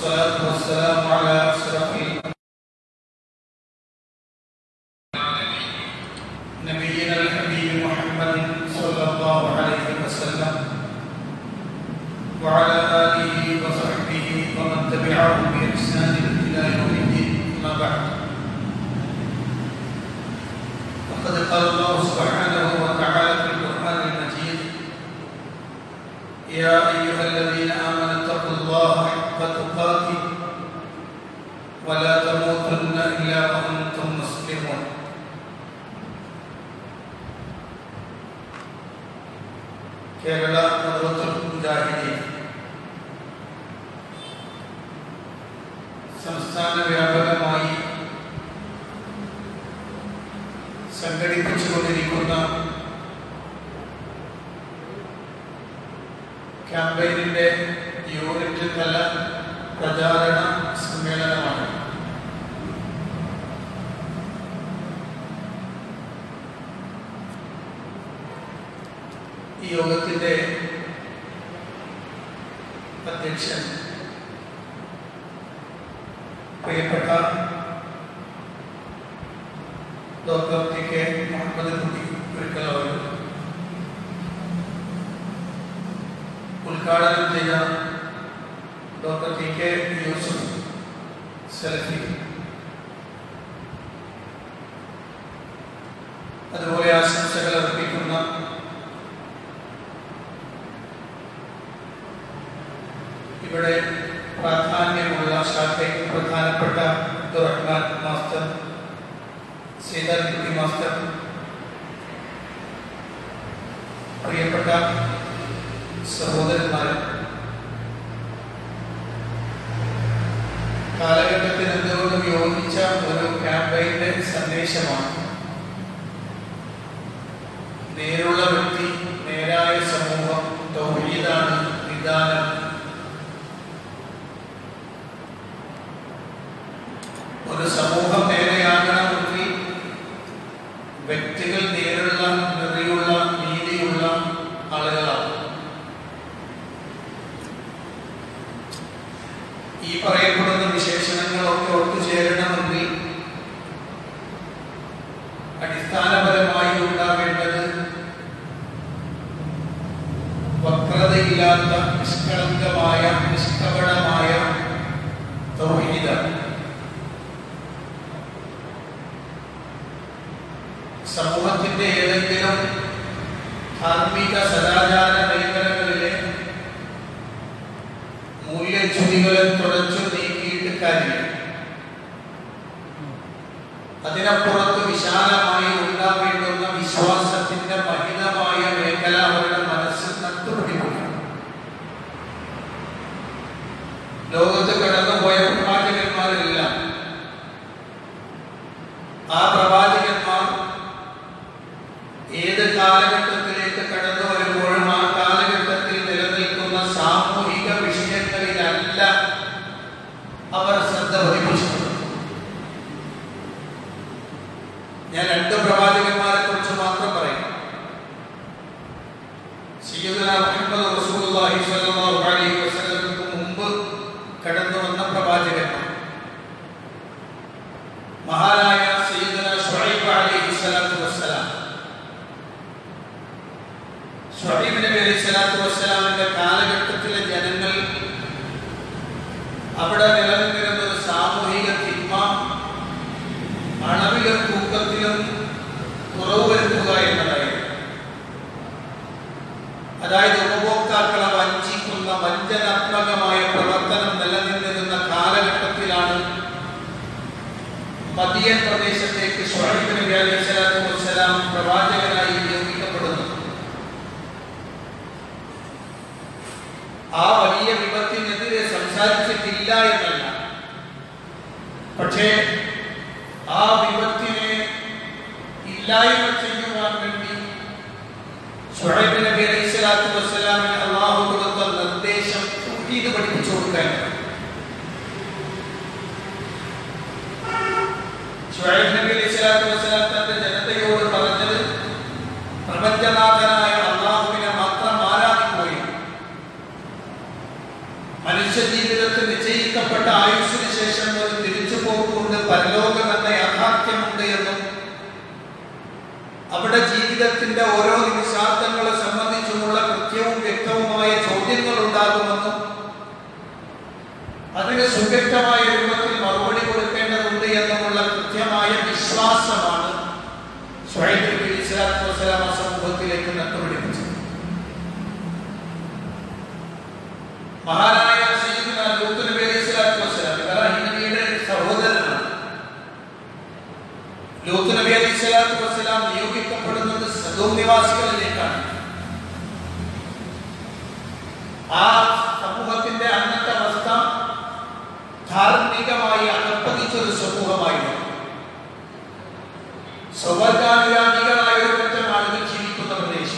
والصلاة والسلام على أشرف نبينا الحبيب محمد صلى الله عليه وسلم وعلى آله وصحبه ومن تبعه بإحسان إلى يوم الدين أما بعد فقد قال الله سبحانه وتعالى في القرآن المجيد يا أيها الذين آمنوا اتقوا الله حق تقاته ولا تموتن إلا وأنتم مسلمون കേരള നവോത്തർ മുജാഹിദീൻ സംസ്ഥാന വ്യാപകമായി സംഘടിപ്പിച്ചുകൊണ്ടിരിക്കുന്ന ക്യാമ്പയിനിന്റെ യൂണിറ്റ് തല പ്രചാരണ സമ്മേളനമാണ് ഈ യോഗത്തിന്റെ അധ്യക്ഷൻ പ്രിയപ്പെട്ട ഡോക്ടർ ടി കെ മുഹമ്മദ് കുട്ടി ഒരിക്കൽ അവർ ഉദ്ഘാടനം ചെയ്ത doctor T K Yusuf selfie അതുപോലെ ആശംസകൾ അർപ്പിക്കുന്ന ഇവിടെ പ്രാധാന്യമുള്ള ശാഖയ്ക്ക് പ്രധാനപ്പെട്ട അബ്ദുറഹ്മാൻ മാസ്റ്റർ സീതാൻകുട്ടി മാസ്റ്റർ പ്രിയപ്പെട്ട സഹോദരന്മാർ കാലഘട്ടത്തിന് എന്തുകൊണ്ടും യോജിച്ച ഒരു ക്യാമ്പയിന്റെ സന്ദേശമാണ് നേരുള്ള വ്യക്തി നേരായ സമൂഹം തൗഹീദാണ് നിദാനം ഒരു സമൂഹം നേരെയാകണമെങ്കിൽ വ്യക്തികൾ നേരുള്ള നെറിയുള്ള നീതിയുള്ള ആളുകളാണ് ഈ പറയപ്പെടുന്ന വിശേഷണങ്ങളൊക്കെ ഒത്തുചേരണമെങ്കിൽ അടിസ്ഥാനപരമായി ഉണ്ടാവേണ്ടത് വക്രതയില്ലാത്ത നിഷ്കളങ്കമായ നിഷ്കപടമായ തൗഹീദാണ് സമൂഹത്തിന്റെ ഏതെങ്കിലും ധാർമ്മിക സദാചാര മേഖലകളിലെ മൂല്യച്യുതികളെ തുടച്ചു നീക്കിയിട്ട് കാര്യമില്ല അതിനപ്പുറത്ത് വിശാലമായി ഉണ്ടാവേണ്ടുന്ന വിശ്വാസത്തിന്റെ മഹിതമായ മേഖല അവരുടെ മനസ്സിൽ നട്ടുപിടിക്കണം ലോകത്ത് കടന്നുപോയ പ്രവാചകന്മാരെല്ലാം ആ പ്രവാചകന്മാർ ഏത് കാലഘട്ടത്തിലേക്ക് കടന്നു വരുമ്പോഴും ആ കാലഘട്ടത്തിൽ നിലനിൽക്കുന്ന സാമൂഹിക വിഷയങ്ങളിലല്ല അവർ ശ്രദ്ധ പതിപ്പിച്ചിട്ടുണ്ട് ഞാൻ രണ്ട് പ്രവാചകന്മാരെ കുറിച്ച് മാത്രം പറയും സയ്യിദുന മുഹമ്മദ് റസൂലുള്ളാഹി സ്വല്ലല്ലാഹു അലൈഹി വസല്ലമക്ക് മുമ്പ് കടന്നു വന്ന പ്രവാചകന്മാർ മഹാനായ സയ്യിദുന ശുഐബ് അലൈഹി സ്വലാത്തു വസ്സലാം ഷുഹൈബ് നബി അലൈഹി സ്വലാത്തു വസ്സലാമിന്റെ കാലഘട്ടത്തിലെ ജനങ്ങൾ അവിടെ നിലനിന്നിരുന്ന ഒരു സാമൂഹിക തിന്മ അളവിലും തൂക്കത്തിലും കുറവ് വരുത്തുക എന്നതായിരുന്നു അതായത് ഉപഭോക്താക്കളെ വഞ്ചിക്കുന്ന വഞ്ചനാത്മകമായ പ്രവർത്തനം നിലനിന്നിരുന്ന കാലഘട്ടത്തിലാണ് മദിയൻ പ്രദേശത്തേക്ക് ഷുഹൈബ് നബി അലൈഹി സ്വലാത്തു വസ്സലാം പ്രവാചകനായി നിയോഗിക്കപ്പെടുന്നത് ആ വലിയ വിപത്തിനെതിരെ സംസാരിച്ചിട്ടില്ല എന്നല്ല പക്ഷേ ആ വിപത്തിനെ ഇല്ലായ്മ ചെയ്യുവാൻ വേണ്ടി ഷുഹൈബ് നബി അലൈഹി സ്വലാത്തു വസ്സലാമിന് അള്ളാഹു കൊടുത്ത നിർദ്ദേശം തൗഹീദ് പഠിപ്പിച്ചു കൊടുക്കാൻ ഷുഹൈബ് നബി അലൈഹി സ്വലാത്തു വസ്സലാം തന്റെ ജനതയോട് പറഞ്ഞത് പ്രപഞ്ചനാഥനായ അള്ളാഹുവിനെ മാത്രം ആരാധിക്കുകയും മനുഷ്യ ജീവിതത്തിൽ ജീവിതത്തിൽ നിശ്ചയിക്കപ്പെട്ട ആയുസ്സിന് ശേഷം ഒരു തിരിച്ചുപോക്കുണ്ട് പരലോകം എന്ന യാഥാർത്ഥ്യമുണ്ട് എന്നും അവിടെ ജീവിതത്തിന്റെ ഓരോ നിമിഷാർത്ഥങ്ങളെ സംബന്ധിച്ചുമുള്ള കൃത്യവും വ്യക്തവുമായ ചോദ്യങ്ങൾ ഉണ്ടാകുമെന്നും അതിന് സുവ്യക്തമായ രൂപത്തിൽ മറുപടി കൊടുക്കേണ്ടതുണ്ട് എന്നുമുള്ള കൃത്യമായ വിശ്വാസമാണ് സ്വയം ഇസ്ലാത്തു വസ്സലാം ആ സമൂഹത്തിലേക്ക് നട്ടുപിടിപ്പിച്ചത് മഹാനായ സയ്യിദുന ലൂത്ത് നബി അലൈഹി സ്വലാത്തു വസ്സലാം ഇബ്രാഹിം നബിയുടെ സഹോദരനാണ് ലൂത്ത് നബി അലൈഹി സ്വലാത്തു വസ്സലാം നിയോഗിക്കപ്പെടുന്നത് സദൂം നിവാസികളിലേക്കാണ് ആ സമൂഹത്തിന്റെ അന്നത്തെ അവസ്ഥ ധാർമ്മികമായി അകപ്പതിച്ച ഒരു സമൂഹമായിരുന്നു സ്വവർഗാനുരാഗികളായ ഒരു പറ്റം ആളുകൾ ജീവിക്കുന്ന പ്രദേശം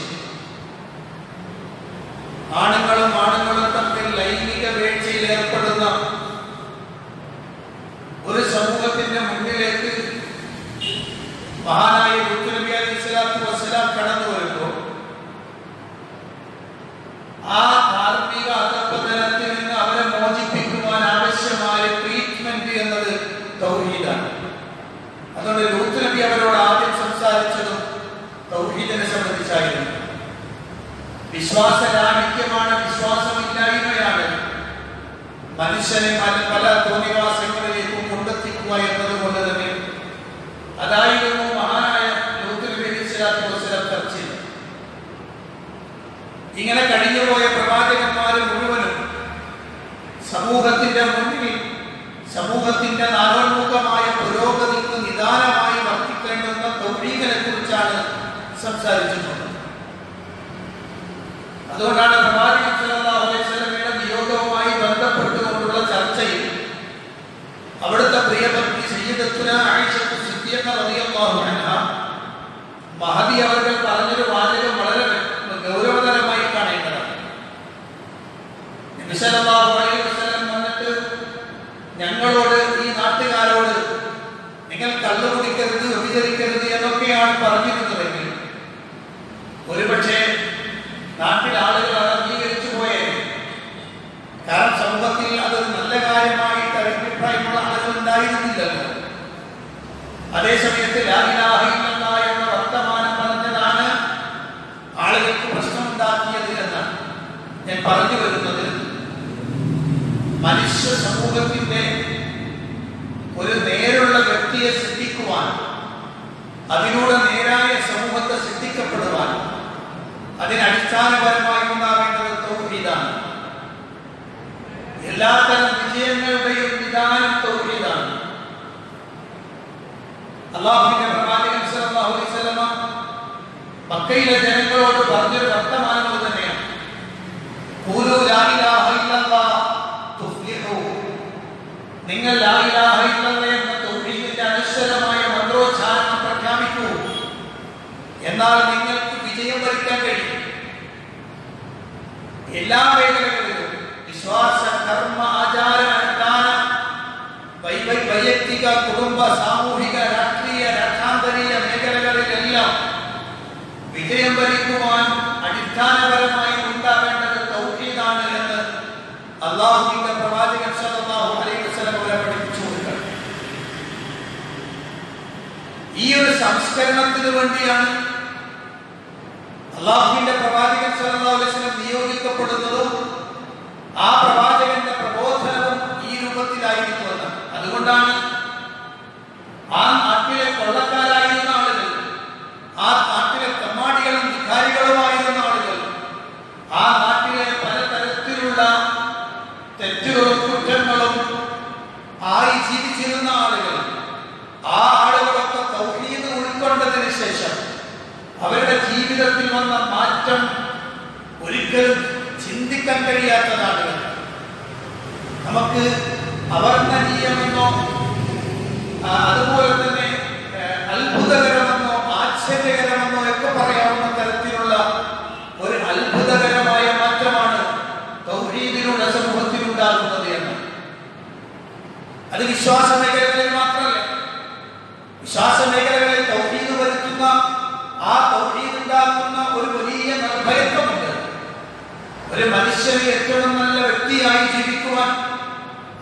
ആണുങ്ങളും ആണുങ്ങളും തമ്മിൽ ലൈംഗിക വീഴ്ചയിൽ ഏർപ്പെടുന്ന ഒരു സമൂഹത്തിന്റെ മുന്നിലേക്ക് മഹാനായ ലൂത്ത് നബി അലൈഹി സ്വലാത്തു വസ്സലാം കടന്നു വരുമ്പോൾ ആ ധാർമ്മിക അധപ്പതനത്തിൽ നിന്ന് അവരെ മോചിപ്പിക്കുവാൻ ആവശ്യമായ ട്രീറ്റ്മെന്റ് എന്നത് തൗഹീദാണ് അതുകൊണ്ട് ലൂത്ത് നബി അവരോട് ആദ്യം സംസാരിച്ചതും തൗഹീദിനെ സംബന്ധിച്ചായിരുന്നു വിശ്വാസരാഹിത്യമാണ് വിശ്വാസമില്ലായ്മയാണ് മനുഷ്യനെ പല പല തോന്നിവാസങ്ങളിലേക്കും കൊണ്ടെത്തിക്കുക എന്നതുകൊണ്ട് തന്നെ അതായിരുന്നു മഹാനായ ലൂത്ത് നബി അലൈഹി സ്വലാത്തു വസ്സലാം ചർച്ച ചെയ്തത് ഇങ്ങനെ കഴിഞ്ഞുപോയ പ്രവാചകന്മാർ മുഴുവനും സമൂഹത്തിന്റെ മുന്നിൽ സമൂഹത്തിന്റെ നാഗോന്മുഖമായ പുരോഗതിക്ക് നിദാനമായി വർത്തിക്കേണ്ടുന്ന തൗഹീദിനെ കുറിച്ചാണ് സംസാരിച്ചിട്ടുള്ളത് അതുകൊണ്ടാണ് പ്രവാചകൻ സല്ലല്ലാഹു അലൈഹി വസല്ലമയുടെ നിയോഗവുമായി ബന്ധപ്പെട്ടുകൊണ്ടുള്ള ചർച്ചയിൽ അവിടുത്തെ പ്രിയപത്നി സയ്യിദത്തുന ആയിഷത്ത് സിദ്ദീഖ റളിയല്ലാഹു അൻഹ മഹദി അവർ പറഞ്ഞൊരു വാചകം വളരെ ഗൗരവതരമായി കാണേണ്ടതാണ് നബി സല്ലല്ലാഹു അലൈഹി വസല്ലം വന്നിട്ട് ഞങ്ങളോട് ഈ നാട്ടുകാരോട് നിങ്ങൾ കള്ളു കുടിക്കരുത് വ്യഭിചരിക്കരുത് എന്നൊക്കെയാണ് പറഞ്ഞിരുന്നതെങ്കിൽ ഒരുപക്ഷെ നാട്ടിൽ ആളുകൾ അത് അംഗീകരിച്ചു പോയേ കാരണം സമൂഹത്തിൽ അതൊരു നല്ല കാര്യമായിട്ട് അഭിപ്രായമുള്ള ആളുകൾ ഉണ്ടായിരുന്നില്ലല്ലോ അതേസമയത്ത് ലാ ഇലാഹ ഇല്ലല്ലാഹ് എന്ന വർത്തമാനം പറഞ്ഞതാണ് ആളുകൾക്ക് പ്രശ്നമുണ്ടാക്കിയത് എന്നാണ് ഞാൻ പറഞ്ഞു വരുന്നത് മനുഷ്യ സമൂഹത്തിന്റെ ഒരു നേരുള്ള വ്യക്തിയെ സൃഷ്ടിക്കുവാൻ അതിലൂടെ നേരായ സമൂഹത്തെ സൃഷ്ടിക്കപ്പെടുവാൻ അതിന് അടിസ്ഥാനപരമായി ഉണ്ടാവേണ്ടത് തൗഹീദാണ് എല്ലാത്തരം വിജയങ്ങളുടെയും വിധാനം തൗഹീദാണ് അള്ളാഹുവിന്റെ പ്രവാചകൻ സല്ലല്ലാഹു അലൈഹി വസല്ലമ മക്കയിലെ ജനങ്ങളോട് പറഞ്ഞൊരു വർത്തമാനം അത് തന്നെയാണ് ഖൂലു ലാ ഇലാഹ ഇല്ലല്ലാഹ് തുഫ്ലിഹു നിങ്ങൾ ലാ ഇലാഹ ഇല്ലല്ലാഹ് എന്ന തൗഹീദിന്റെ അനശ്വരമായ മന്ത്രോച്ചാരണം പ്രഖ്യാപിക്കൂ എന്നാൽ നിങ്ങൾക്ക് വിജയം വരിക്കാൻ കഴിയും എല്ലാ മേഖലകളിലും വിശ്വാസ കർമ്മ ആചാര അനുഷ്ഠാന വൈ- വൈ- വൈയക്തിക കുടുംബ സാമൂഹിക രാഷ്ട്രീയ രാഷ്ട്രാന്തരീയ മേഖലകളിലെല്ലാം വിജയം വരിക്കുവാൻ അടിസ്ഥാനപരമായി ഉണ്ടാവേണ്ടത് തൗഹീദാണ് എന്ന് അള്ളാഹുവിന്റെ പ്രവാചകൻ സല്ലല്ലാഹു അലൈഹി വസല്ലം അവരെ പഠിപ്പിച്ചു കൊടുക്കണം ഈ ഒരു സംസ്കരണത്തിന് വേണ്ടിയാണ് അള്ളാഹുവിന്റെ പ്രവാചകൻ സല്ലല്ലാഹു അലൈഹി വസല്ലം നിയോഗിക്കപ്പെടുന്നതും ആ പ്രവാചകന്റെ പ്രബോധനവും ഈ രൂപത്തിലായിരുന്നു എന്ന് അതുകൊണ്ടാണ് ആ നാട്ടിലെ കൊള്ളക്കാരായിരുന്ന ആളുകൾ ആ നാട്ടിലെ കമ്മാടികളും ധിക്കാരികളുമായിരുന്ന ആളുകൾ ആ നാട്ടിലെ പലതരത്തിലുള്ള തെറ്റുകളും കുറ്റങ്ങളും ആയി ജീവിച്ചിരുന്ന ആളുകൾ ആ ആളുകളൊക്കെ തൗഹീദ് ഉൾക്കൊണ്ടതിന് ശേഷം അവരുടെ ജീവിതത്തിൽ വന്ന മാറ്റം ഒരിക്കലും ചിന്തിക്കാൻ കഴിയാത്തതാണ് നമുക്ക് അവർണ്ണനീയമെന്നോ ആ, അതുപോലെ തന്നെ ഏ, അത്ഭുതകരമെന്നോ ആശ്ചര്യകരമെന്നോ ഒക്കെ പറയാവുന്ന തരത്തിലുള്ള ഒരു അത്ഭുതകരമായ മാറ്റമാണ് തൗഹീദിലൂടെ സമൂഹത്തിൽ ഉണ്ടാകുന്നത് എന്ന് അത് വിശ്വാസ മേഖലകളിൽ മാത്രമല്ല വിശ്വാസ മേഖലകളിൽ തൗഹീദ് വരുത്തുന്ന ആ തൗഹീദ് ഉണ്ടാക്കുന്ന ഒരു വലിയ നിർഭയത്വമുണ്ട് ഒരു മനുഷ്യന് ഏറ്റവും നല്ല വ്യക്തിയായി ജീവിക്കുവാൻ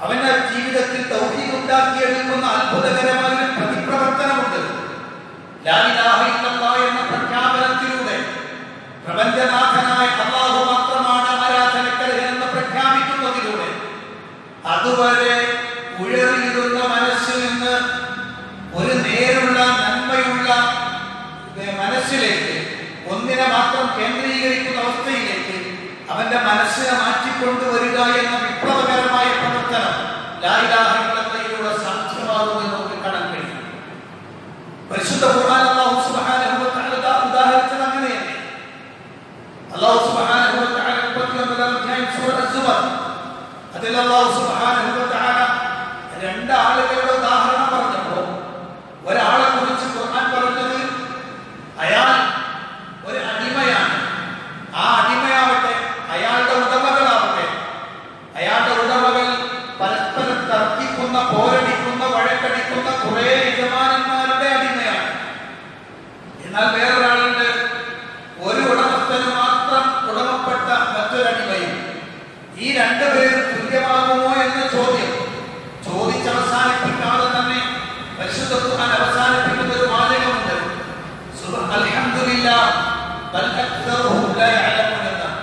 അവന്റെ ജീവിതത്തിൽ തൗഹീദ് ഉണ്ടാക്കിയെടുക്കുന്ന അത്ഭുതകരമായ ഒരു പ്രതിപ്രവർത്തനമുണ്ട് ലാ ഇലാഹ ഇല്ലല്ലാഹ് എന്ന പ്രഖ്യാപനത്തിലൂടെ പ്രപഞ്ചനാഥനായ അള്ളാഹു മാത്രമാണ് ആരാധനക്കർഹൻ എന്ന് പ്രഖ്യാപിക്കുന്നതിലൂടെ അതുവരെ ഉഴറിയിരുന്ന മനസ്സിൽ നിന്ന് ഒരു നേരുള്ള നന്മയുള്ള ഏ, മനസ്സിലേക്ക് ഒന്നിനെ മാത്രം കേന്ദ്രീകരിക്കുന്ന അവസ്ഥയിലേക്ക് അവന്റെ മനസ്സിനെ മാറ്റിക്കൊണ്ടുവരിക എന്ന വിപ്ലവകരമായ പ്രവർത്തനം ലായിലാഹിലൂടെ സാധ്യമാകുമെന്ന് നമുക്ക് കാണാൻ കഴിയും പരിശുദ്ധ ഖുർആൻ അല്ലാഹു സുബ്ഹാനഹു വ തആല ദാ ഉദാഹരിച്ചത് അങ്ങനെയല്ലേ അല്ലാഹു സുബ്ഹാനഹു വ തആല 39 അധ്യായം സൂറ അസ്-സുമർ അതിൽ അല്ലാഹു സുബ്ഹാനഹു വ തആല രണ്ട് ആളുകളുടെ ഉദാഹരണം പറഞ്ഞപ്പോൾ ഒരാളെ കുറിച്ച് ഖുർആൻ പറഞ്ഞത് അയാൾ ഒരു അടിമയാണ് ആ അടിമയാവട്ടെ അയാളുടെ ഉടമകളാവട്ടെ അയാളുടെ ഉടമകൾ പരസ്പരം തർക്കിക്കുന്ന പോരടിക്കുന്ന വഴക്കടിക്കുന്ന കുറെ യജമാനന്മാരുടെ അടിമയാണ് എന്നാൽ വേറൊരാളുണ്ട് ഒരു ഉടമസ്ഥന് മാത്രം ഉടമപ്പെട്ട മറ്റൊരടിമയും ഈ രണ്ടുപേരും തുല്യമാകുമോ എന്ന ചോദ്യം ചോദിച്ചവസാനിപ്പിക്കാതെ തന്നെ പരിശുദ്ധ ഖുർആൻ അവസാനിപ്പിക്കുന്ന ഒരു വാചകമുണ്ട് സുബ്ഹാ- അൽഹംദുലില്ലാ ബൽ അക്തറുഹും ലാ യഅലമൂൻ എന്നാണ്.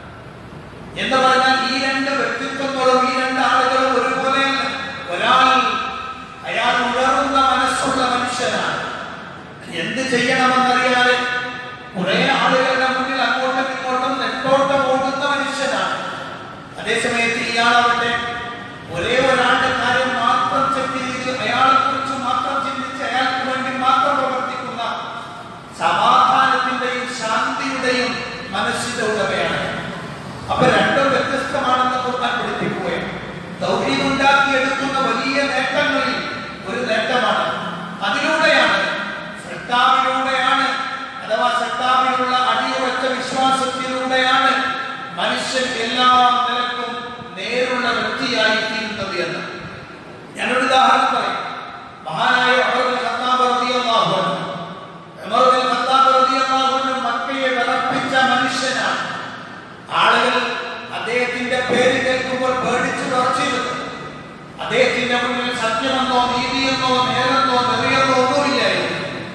എന്ന് പറഞ്ഞാൽ ഈ രണ്ട് വ്യക്തിത്വങ്ങളും ഈ രണ്ട് ആളുകളും ഒരുപോലെയല്ല ഒരാൾ അയാൾ ഉണർന്ന മനസ്സുള്ള മനുഷ്യനാണ് എന്ത് ചെയ്യണമെന്നറിയാതെ കുറെ ആളുകളുടെ മുന്നിൽ അങ്ങോട്ടും ഇങ്ങോട്ടും നെട്ടോട്ടം ഓടുന്ന മനുഷ്യനാണ് അതേസമയത്ത് ഇയാളാവട്ടെ ഒരേ ഒരാളുടെ കാര്യം മാത്രം ചെക്ക് ചെയ്ത് അയാളെ കുറിച്ച് മാത്രം ചിന്തിച്ച് അയാൾക്ക് വേണ്ടി മാത്രം പ്രവർത്തിക്കുന്ന സമാധാനത്തിന്റെയും ശാന്തിയുടെയും മനസ്സിന്റെ ഉടമയാണ് അപ്പൊ രണ്ടും വ്യത്യസ്തമാണെന്ന് ഖുർആൻ പഠിപ്പിക്കുകയാണ് തൗഹീദ് ഉണ്ടാക്കിയെടുക്കുന്ന വലിയ നേട്ടങ്ങളിൽ ഒരു നേട്ടമാണ് അതിലൂടെയാണ് സൃഷ്ടാവിലൂടെയാണ് അഥവാ സൃഷ്ടാവിലുള്ള അടിയുറച്ച വിശ്വാസത്തിലൂടെയാണ് മനുഷ്യൻ എല്ലാ നിലക്കും നേരുള്ള വ്യക്തിയായി തീരുന്നത് എന്ന് ഞാനൊരു ഉദാഹരണം പറയാം മഹാനായ ഉമർ ബിൻ ഖത്താബ് റളിയല്ലാഹു അൻഹു ഉമർ ബിൻ ഖത്താബ് റളിയല്ലാഹു അൻഹു മക്കയെ വിറപ്പിച്ച മനുഷ്യനാണ് ആളുകൾ അദ്ദേഹത്തിന്റെ പേര് കേൾക്കുമ്പോൾ പേടിച്ചു വിറച്ചിരുന്നു അദ്ദേഹത്തിന്റെ മുന്നിൽ സത്യമെന്നോ നീതിയെന്നോ നേരെന്നോ നെറിയെന്നോ ഒന്നുമില്ലായിരുന്നു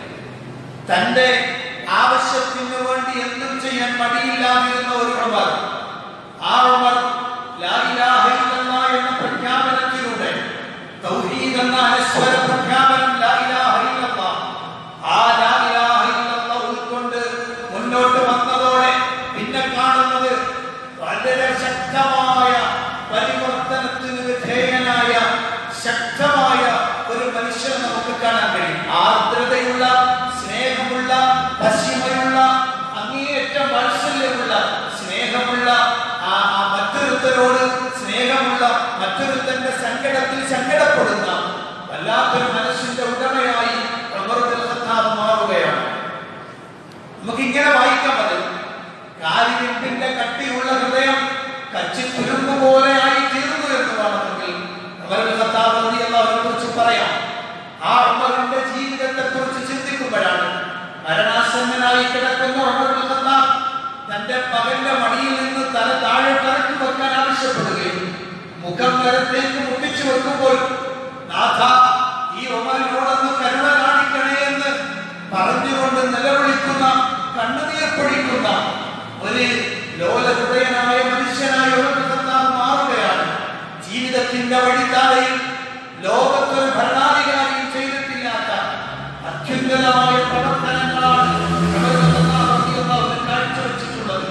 തന്റെ ആവശ്യത്തിന് വേണ്ടി എന്തും ചെയ്യാൻ മടിയില്ലാതിരുന്ന ഒരു ഉമർ ആ ഉമർ ലാ ഇലാഹ ഇല്ലല്ലാഹ് എന്ന പ്രഖ്യാപനത്തിലൂടെ തൗഹീദ് എന്ന അനശ്വര പ്രഖ്യാപനം ലാ ഇലാഹ ഇല്ലല്ലാഹ് ആ ലാ ഇലാഹ ഇല്ലല്ലാഹ് ഉൾക്കൊണ്ട് മുന്നോട്ട് വന്നതോടെ പിന്നെ കാണുന്നത് വളരെ ശക്തമായ പരിവർത്തനത്തിന് വിധേയനായ ശക്തമായ ഒരു മനുഷ്യനെ നമുക്ക് കാണാൻ കഴിയും ആർദ്രതയുള്ള സ്നേഹമുള്ള പശ്ചിമയുള്ള അങ്ങേയറ്റം വാത്സല്യമുള്ള സ്നേഹമുള്ള ആ ആ മറ്റൊരുത്തരോട് സ്നേഹമുള്ള മറ്റൊരുത്തന്റെ സങ്കടത്തിൽ സങ്കടപ്പെടുന്ന വല്ലാത്തൊരു മനസ്സിന്റെ ഉടമയായി ഉമർ ബിൻ ഖത്താബ് മാറുകയാണ് നമുക്ക് ഇങ്ങനെ വായിക്കാൻ പറ്റും കാലിരിപ്പിന്റെ കട്ടിയുള്ള ഹൃദയം കച്ചി തുരുമ്പ് പോലെയായി തീർന്നു എന്ന് വേണമെങ്കിൽ ഉമറുൽ ഖത്താബ് റളിയല്ലാഹുവിനെ കുറിച്ച് പറയാം ആ ഉമറിന്റെ ജീവിതത്തെ കുറിച്ച് ചിന്തിക്കുമ്പോഴാണ് മരണാസന്നനായി കിടക്കുന്ന ഉമറുൽ ഖത്താബ് തന്റെ മകന്റെ മടിയിൽ നിന്ന് തല താഴെ കറക്കി വെക്കാൻ ആവശ്യപ്പെടുകയും മുഖം നിലത്തേക്ക് മുട്ടിച്ചു വെക്കുമ്പോൾ നാഥ ഈ ഉമറിനോടൊന്ന് കരുണ കാണിക്കണേ എന്ന് പറഞ്ഞുകൊണ്ട് നിലവിളിക്കുന്ന കണ്ണുനീർ പൊഴിക്കുന്ന ഒരു ലോലഹൃദയനായ മനുഷ്യനായി ഉമർ ഖത്താബ് മാറുകയാണ് ജീവിതത്തിന്റെ വഴിത്താരയിൽ ലോകത്തൊരു ഭരണാധികാരിയും ചെയ്തിട്ടില്ലാത്ത അത്യുന്നതമായ പ്രവർത്തനങ്ങളാണ് ഉമർ ഖത്താബ് റളിയല്ലാഹു അൻഹു കാഴ്ചവെച്ചിട്ടുള്ളത്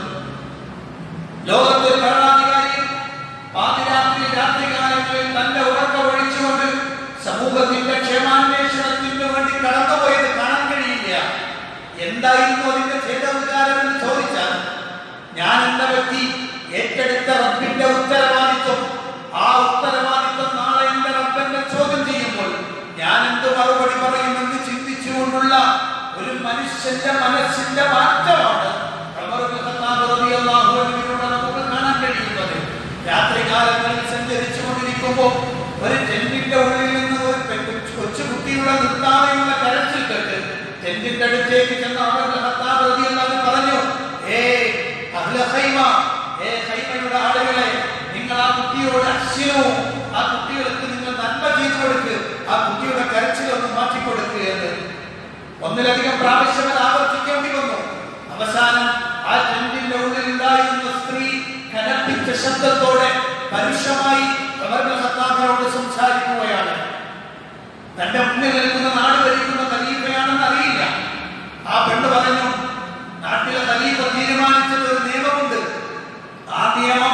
ലോകത്തൊരു ഭരണാധികാരിയും പാതിരാത്രി രാത്രികാലങ്ങളിൽ നല്ല ഉറക്കം ഒഴിച്ചുകൊണ്ട് സമൂഹത്തിന്റെ ക്ഷേമാന്വേഷണത്തിന് വേണ്ടി കടന്നുപോയത് കാണാൻ കഴിയില്ല എന്തായിരുന്നു അതിന്റെ ഛേദവികാരം എന്ന് ചോദിച്ചാൽ ഞാൻ എന്ന വ്യക്തി ഏറ്റെടുത്ത റബ്ബിന്റെ ഉത്തരവാദിത്വം ആ ഉത്തരവാദിത്വം നാളെ എന്റെ റബ്ബെന്നെ ചോദ്യം ചെയ്യുമ്പോൾ ഞാൻ എന്ത് മറുപടി പറയുമെന്ന് ചിന്തിച്ചുകൊണ്ടുള്ള ഒരു മനുഷ്യന്റെ മനസ്സിന്റെ മാറ്റമാണ് ഉമർ ബിൻ ഖത്താബ് റളിയല്ലാഹു അൻഹുവിലൂടെ നമുക്ക് കാണാൻ കഴിയുന്നത് രാത്രികാലങ്ങളിൽ സഞ്ചരിച്ചു കൊണ്ടിരിക്കുമ്പോൾ ഒരു ടെന്റിന്റെ ഉള്ളിൽ നിന്ന് ഒരു പെ- കൊച്ചുകുട്ടിയുടെ നിർത്താതെയുള്ള കരച്ചിൽ കേട്ട് ടെന്റിന്റെ അടുത്തേക്ക് ചെന്ന ഉമർ ബിൻ ഖത്താബ് റളിയല്ലാഹു അൻഹു പറഞ്ഞു ഏ അഹ്ല ഖൈമ ഏ ഖൈമയുടെ ആളുകളെ നിങ്ങൾ ആ കുട്ടിയോട് അശ്വിനോ ആ കുട്ടി ശബ്ദത്തോടെ പരുഷമായി ഉമർ ബിൻ ഖത്താബിനോട് സംസാരിക്കുകയാണ് തന്റെ മുന്നിൽ നിൽക്കുന്ന നാട് ഭരിക്കുന്ന ഖലീഫയാണെന്ന് അറിയില്ല ആ പെണ്ണ് പറഞ്ഞു നാട്ടിലെ ഖലീഫ തീരുമാനിച്ചത് ഒരു നിയമമുണ്ട് ആ നിയമം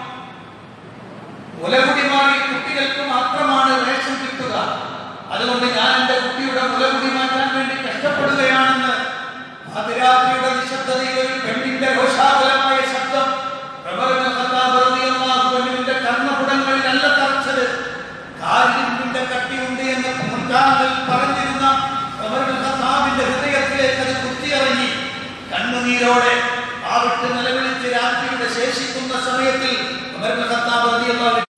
മുലകുടിമാറിയ കുട്ടികൾക്ക് മാത്രമാണ് റേഷൻ കിട്ടുക അതുകൊണ്ട് ഞാൻ എന്റെ കുട്ടിയുടെ മുലകുടി മാറ്റാൻ വേണ്ടി കഷ്ടപ്പെടുകയാണെന്ന് അതിരാത്രിയുടെ നിശബ്ദതയിൽ ഒരു പെണ്ണിന്റെ ഘോഷാകുലമായ ശബ്ദം ഉമർ ഇബ്നു ഖത്താബ് റളിയല്ലാഹു അൻഹുവിന്റെ കർണപുടങ്ങളിലല്ല തറച്ചത് കാലിന്റെ കട്ടിയുണ്ട് എന്ന് മുൻകാലത്തിൽ പറഞ്ഞിരുന്ന ഉമർ ഇബ്നു ഖത്താബിന്റെ ഹൃദയത്തിലേക്ക് അത് കുത്തിയിറങ്ങി കണ്ണുനീരോടെ ആവിട്ട് നിലവിളിച്ച് രാത്രിയുടെ ശേഷിക്കുന്ന സമയത്തിൽ ഉമർ ഇബ്നു ഖത്താബ് റളിയല്ലാഹു അൻഹു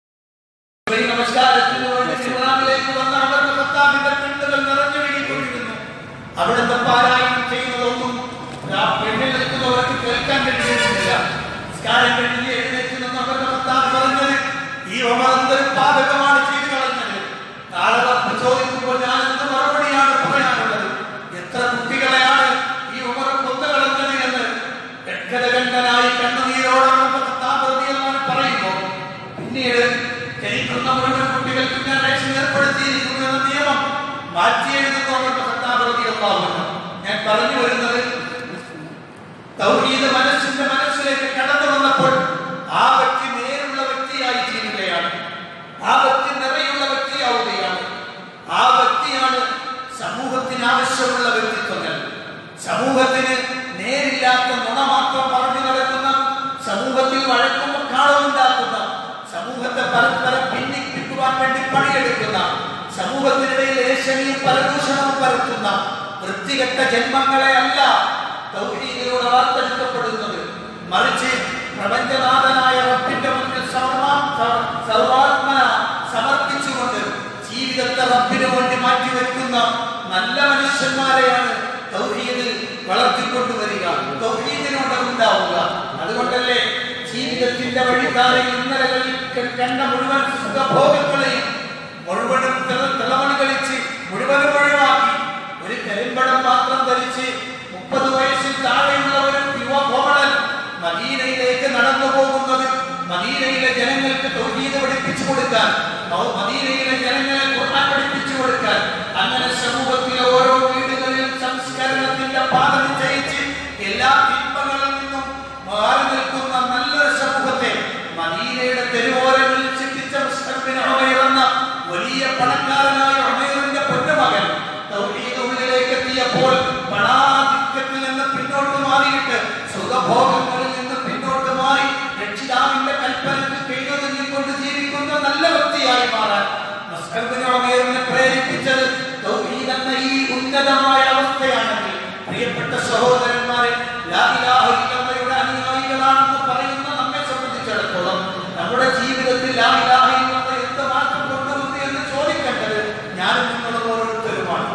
ഈ നമസ്കാരത്തിന് വേണ്ടി ഇസ്ലാമിലേക്ക് വന്ന ഉമർ ഇബ്നു ഖത്താബിന്റെ കണ്ണുകൾ നിറഞ്ഞൊഴുകിക്കൊണ്ടിരുന്നു അവിടുത്തെ പാരായണം ചെയ്യുന്നതൊന്നും ആ പെണ്ണിൽ നിൽക്കുന്നവർക്ക് കേൾക്കാൻ കഴിയുന്നില്ല നിസ്കാരം കഴിഞ്ഞ് എഴുന്നേറ്റ് നിന്ന് ഉമർ ഇബ്നു ഖത്താബ് പറഞ്ഞത് ഈ ഉമർ എന്തൊരു പാതകമാണ് ചെയ്തു കളഞ്ഞത് നാളെ റബ്ബ് ചോദിക്കുമ്പോൾ ഞാൻ എന്ത് മറുപടിയാണ് പറയാനുള്ളത് എത്ര കുട്ടികളെയാണ് ഈ ഉമർ കൊന്നുകളഞ്ഞത് എന്ന് വ്യക്തതകണ്ഠനായി കണ്ണുനീരോടെ ഉമർ ഇബ്നു ഖത്താബ് റളിയല്ലാഹു അൻഹു പറയുമ്പോൾ പിന്നീട് ജനിക്കുന്ന മുഴുവൻ കുട്ടികൾക്ക് ഞാൻ റേഷൻ ഏർപ്പെടുത്തിയിരിക്കുന്നു എന്ന നിയമം മാറ്റി എഴുതുന്ന ഉമർ ഇബ്നു ഖത്താബ് റളിയല്ലാഹു അൻഹു ഞാൻ പറഞ്ഞു വരുന്നത് തൗഹീദ് മനസ്സിന്റെ മനസ്സിലേക്ക് കടന്നു വന്നപ്പോൾ ആ വ്യക്തി നേരുള്ള വ്യക്തിയായി തീരുകയാണ് ആ വ്യക്തി നിറയുള്ള വ്യക്തിയാവുകയാണ് ആ വ്യക്തിയാണ് സമൂഹത്തിന് ആവശ്യമുള്ള വ്യക്തിത്വങ്ങൾ സമൂഹത്തിന് നേരില്ലാത്ത നുണ മാത്രം പറഞ്ഞു നടക്കുന്ന സമൂഹത്തിൽ വഴക്കും ഉണ്ടാക്കുന്ന സമൂഹത്തെ പരസ്പരം ഭിന്നിപ്പിക്കുവാൻ വേണ്ടി പണിയെടുക്കുന്ന സമൂഹത്തിനിടയിൽ ഏഷണിയും പരദൂഷണവും പരത്തുന്ന വൃത്തികെട്ട ജന്മങ്ങളെ അല്ല തൗഹീദിലൂടെ വാർത്തെടുക്കപ്പെടുന്നത് മറിച്ച് പ്രപഞ്ചനാഥനായ റബ്ബിന്റെ മുന്നിൽ സർവ്വാ- സർവ്വ- സർവാത്മന സമർപ്പിച്ചുകൊണ്ട് ജീവിതത്തെ റബ്ബിന് വേണ്ടി മാറ്റിവെക്കുന്ന നല്ല മനുഷ്യന്മാരെയാണ് തൗഹീദ് വളർത്തിക്കൊണ്ടുവരിക തൗഹീദിലൂടെ ഉണ്ടാവുക അതുകൊണ്ടല്ലേ ജീവിതത്തിന്റെ വഴികാലയിൽ ഇന്നലകളിൽ ക- കണ്ട മുഴുവൻ സുഖഭോഗങ്ങളെയും മുഴുവനും തിള- തിളമണി കളിച്ച് മുഴുവനും ഒഴിവാക്കി ഒരു കരിമ്പടം മാത്രം ധരിച്ച് മുപ്പത് വയസ്സിൽ താഴെയുള്ള ഒരു യുവ കോമളൻ മദീനയിലേക്ക് നടന്നു പോകുന്നത് മദീനയിലെ ജനങ്ങൾക്ക് തൗഹീദ് പഠിപ്പിച്ചു കൊടുക്കാൻ മൗ- മദീനയിലെ ജനങ്ങളെ ഖുർആൻ പഠിപ്പിച്ചു കൊടുക്കാൻ അങ്ങനെ സമൂഹത്തിലെ ഓരോ വീടുകളിലും സംസ്കരണത്തിന്റെ പാത നിശ്ചയിച്ച് എല്ലാ തിന്മകളിൽ നിന്നും മാറി നിൽക്കുന്ന നല്ലൊരു സമൂഹത്തെ മദീനയുടെ തെരുവോരങ്ങളിൽ ചിന്തിച്ച മുസ്തഫിൻ ഉമൈർ എന്ന വലിയ പണക്കാരനായ ഉമൈറിന്റെ പൊന്നുമകൻ തൗഹീദ് ഉള്ളിലേക്ക് എത്തിയപ്പോൾ പണാധിക്യത്തിൽ നിന്ന് പിന്നോട്ട് മാറിയിട്ട് സുഖഭോഗങ്ങളിൽ നിന്ന് പിന്നോട്ട് മാറി രക്ഷിതാവിന്റെ കൽപ്പനക്ക് കീഴൊതുങ്ങിക്കൊണ്ട് ജീവിക്കുന്ന നല്ല വ്യക്തിയായി മാറാൻ മുസ്തഫിൻ ഉമൈറിനെ പ്രേരിപ്പിച്ചത് തൗഹീദ് എന്ന ഈ ഉന്നതമായ അവസ്ഥയാണെങ്കിൽ പ്രിയപ്പെട്ട സഹോദരന്മാരെ ലാ ഇലാഹ ഇല്ലല്ലയുടെ അനുയായികളാണെന്ന് പറയുന്ന നമ്മെ സംബന്ധിച്ചിടത്തോളം നമ്മുടെ ജീവിതത്തിൽ ലാ ഇലാഹ ഇല്ലല്ല എന്ത് മാറ്റം കൊണ്ടുവന്നു എന്ന് ചോദിക്കേണ്ടത് ഞാനും നിങ്ങളും ഓരോരുത്തരുമാണ്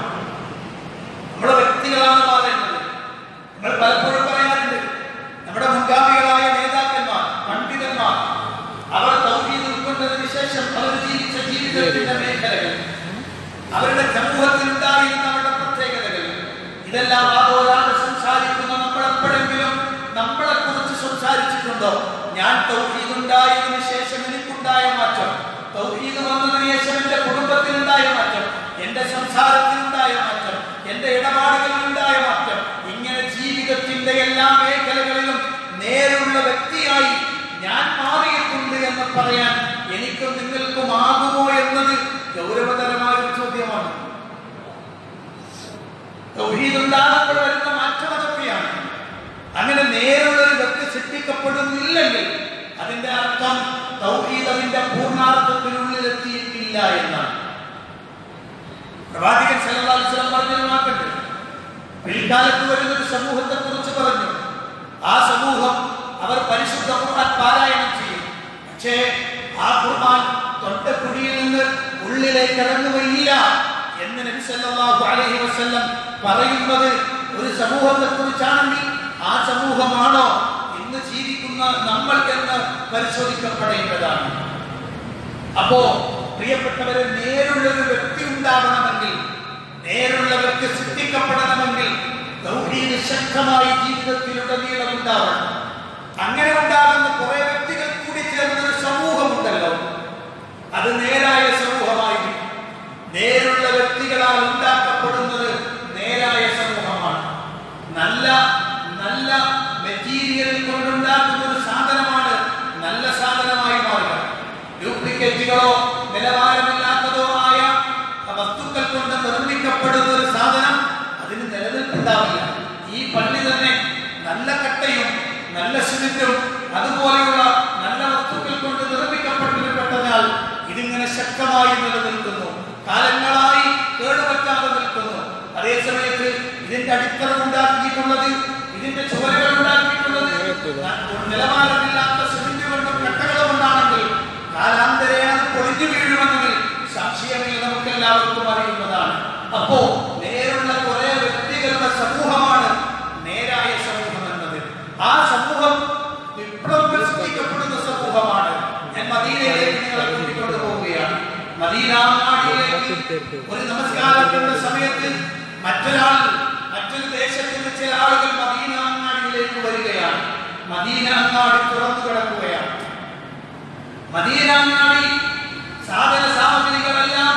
നമ്മുടെ വ്യക്തികളാണ് മാറേണ്ടത് നമ്മൾ പലപ്പോഴും പറയാറുണ്ട് നമ്മുടെ മുൻഗാമികളായ നേതാക്കന്മാർ പണ്ഡിതന്മാർ അവർ തൗഹീദ് ഉൾക്കൊണ്ടതിന് ശേഷം അവർ ജീവിച്ച ജീവിതത്തിന്റെ മേഖലകൾ അവരുടെ സമൂഹത്തിൽ ഉണ്ടായിരുന്ന അവരുടെ പ്രത്യേകതകൾ ഇതെല്ലാം ആഘോഷാണ് സംസാരിക്കുന്ന നമ്മൾ എപ്പോഴെങ്കിലും നമ്മളെ കുറിച്ച് സംസാരിച്ചിട്ടുണ്ടോ ഞാൻ തൗഹീദ് ഉണ്ടായതിനു ശേഷം എനിക്കുണ്ടായ മാറ്റം തൗഹീദ് വന്നതിന് ശേഷം എന്റെ കുടുംബത്തിനുണ്ടായ മാറ്റം എന്റെ സംസാരത്തിനുണ്ടായ മാറ്റം എന്റെ ഇടപാടുകളിലുണ്ടായ മാറ്റം ഇങ്ങനെ ജീവിതത്തിന്റെ എല്ലാ മേഖലകളിലും നേരുള്ള വ്യക്തിയായി ഞാൻ മാറിയിട്ടുണ്ട് എന്ന് പറയാൻ എനിക്കും നിങ്ങൾക്കും ആകുമോ എന്നത് ഗൗരവതരമായ ഒരു ചോദ്യമാണ് തൗഹീദ് ഉണ്ടാകുമ്പോൾ വരുന്ന മാറ്റം അതൊക്കെയാണ് അങ്ങനെ നേരുള്ള ഒരു വ്യക്തി സൃഷ്ടിക്കപ്പെടുന്നില്ലെങ്കിൽ അതിന്റെ അർത്ഥം തൗഹീദ് അതിന്റെ പൂർണ്ണാർത്ഥത്തിനുള്ളിൽ എത്തിയിട്ടില്ല എന്നാണ് പ്രവാചകൻ സല്ലല്ലാഹു അലൈഹി വസല്ലം പറഞ്ഞൊരു വാക്കുണ്ട് പിൽക്കാലത്ത് വരുന്ന ഒരു സമൂഹത്തെ കുറിച്ച് പറഞ്ഞു ആ സമൂഹം അവർ പരിശുദ്ധ ഖുർആൻ പാരായണം ചെയ്യും പക്ഷേ ആ ഖുർആൻ തൊട്ടക്കുടിയിൽ നിന്ന് ഉള്ളിലേക്ക് ഇറങ്ങുകയില്ല എന്ന് നബി സല്ലല്ലാഹു അലൈഹി വസല്ലം പറയുന്നത് ഒരു സമൂഹത്തെ കുറിച്ചാണെങ്കിൽ ആ സമൂഹമാണോ ഇന്ന് ജീവിക്കുന്ന നമ്മൾ എന്ന് പരിശോധിക്കപ്പെടേണ്ടതാണ് അപ്പോ പ്രിയപ്പെട്ടവരെ നേരുള്ള ഒരു വ്യക്തി ഉണ്ടാവണമെങ്കിൽ നേരുള്ള വ്യക്തി സൃഷ്ടിക്കപ്പെടണമെങ്കിൽ തൗഹീദ് ശക്തമായി ജീവിതത്തിലുടനീളം ഉണ്ടാവണം അങ്ങനെ ഉണ്ടാകുന്ന കുറെ വ്യക്തികൾ കൂടി കൂട്ടിച്ചേർന്ന ഒരു സമൂഹമുണ്ടല്ലോ അത് നേരായ സമൂഹമായിരിക്കും നേരുള്ള വ്യക്തികളാൽ ഉണ്ടാക്കപ്പെടുന്നത് നേരായ സമൂഹമാണ് നല്ല നല്ല മെറ്റീരിയൽ കൊണ്ടുണ്ടാക്കുന്ന ഒരു സാധനമാണ് നല്ല സാധനമായി മാറുക ഡ്യൂപ്ലിക്കേറ്റുകളോ നിലവാരമില്ലാത്തതോ ആയ വസ്തുക്കൾ കൊണ്ട് നിർമ്മിക്കപ്പെടുന്ന ഒരു സാധനം അതിന് നിലനിൽപ്പുണ്ടാവില്ല ഈ പള്ളി തന്നെ നല്ല കട്ടയും നല്ല ശുചിത്വം അതുപോലെയുള്ള നല്ല വസ്തുക്കൾ കൊണ്ട് നിർമ്മിക്കപ്പെട്ടിരുപ്പെട്ടതിനാൽ ഇതിങ്ങനെ ശക്തമായി നിലനിൽക്കുന്നു കാലങ്ങളായി കേടുപറ്റാതെ നിൽക്കുന്നു അതേ സമയത്ത് ഇതിന്റെ അടിത്തറ ഉണ്ടാക്കിയിട്ടുള്ളത് ഇതിന്റെ ചുവരുകൾ ഉണ്ടാക്കിയിട്ടുള്ളത് നിലവാരമില്ലാത്ത സിമെന്റ് കൊണ്ടും കട്ടകൾ കൊണ്ടാണെങ്കിൽ കാലാന്തരെ അത് പൊളിഞ്ഞു വീഴുമെന്നതിൽ സംശയമില്ല നമുക്ക് എല്ലാവർക്കും അറിയുന്നതാണ് അപ്പോ നേരുള്ള കുറെ വ്യക്തികളുടെ സമൂഹമാണ് നേരായ സമൂഹം എന്നത് ആ സമൂഹം വിപ്ലവങ്ങൾ സൃഷ്ടിക്കപ്പെടുന്ന സമൂഹമാണ് ഞാൻ മദീനയിലേക്ക് നിങ്ങളെ കൂട്ടിക്കൊണ്ടു പോവുകയാണ് മദീന നാടിലേക്ക് ഒരു നമസ്കാരത്തിന്റെ സമയത്ത് മറ്റൊരാൾ മറ്റൊരു ദേശത്ത് നിന്ന് ചില ആളുകൾ മദീന അങ്ങാടിയിലേക്ക് വരികയാണ് മദീന അങ്ങാടി തുറന്നു കിടക്കുകയാണ് മദീന അങ്ങാടി സാധന സാമഗ്രികളെല്ലാം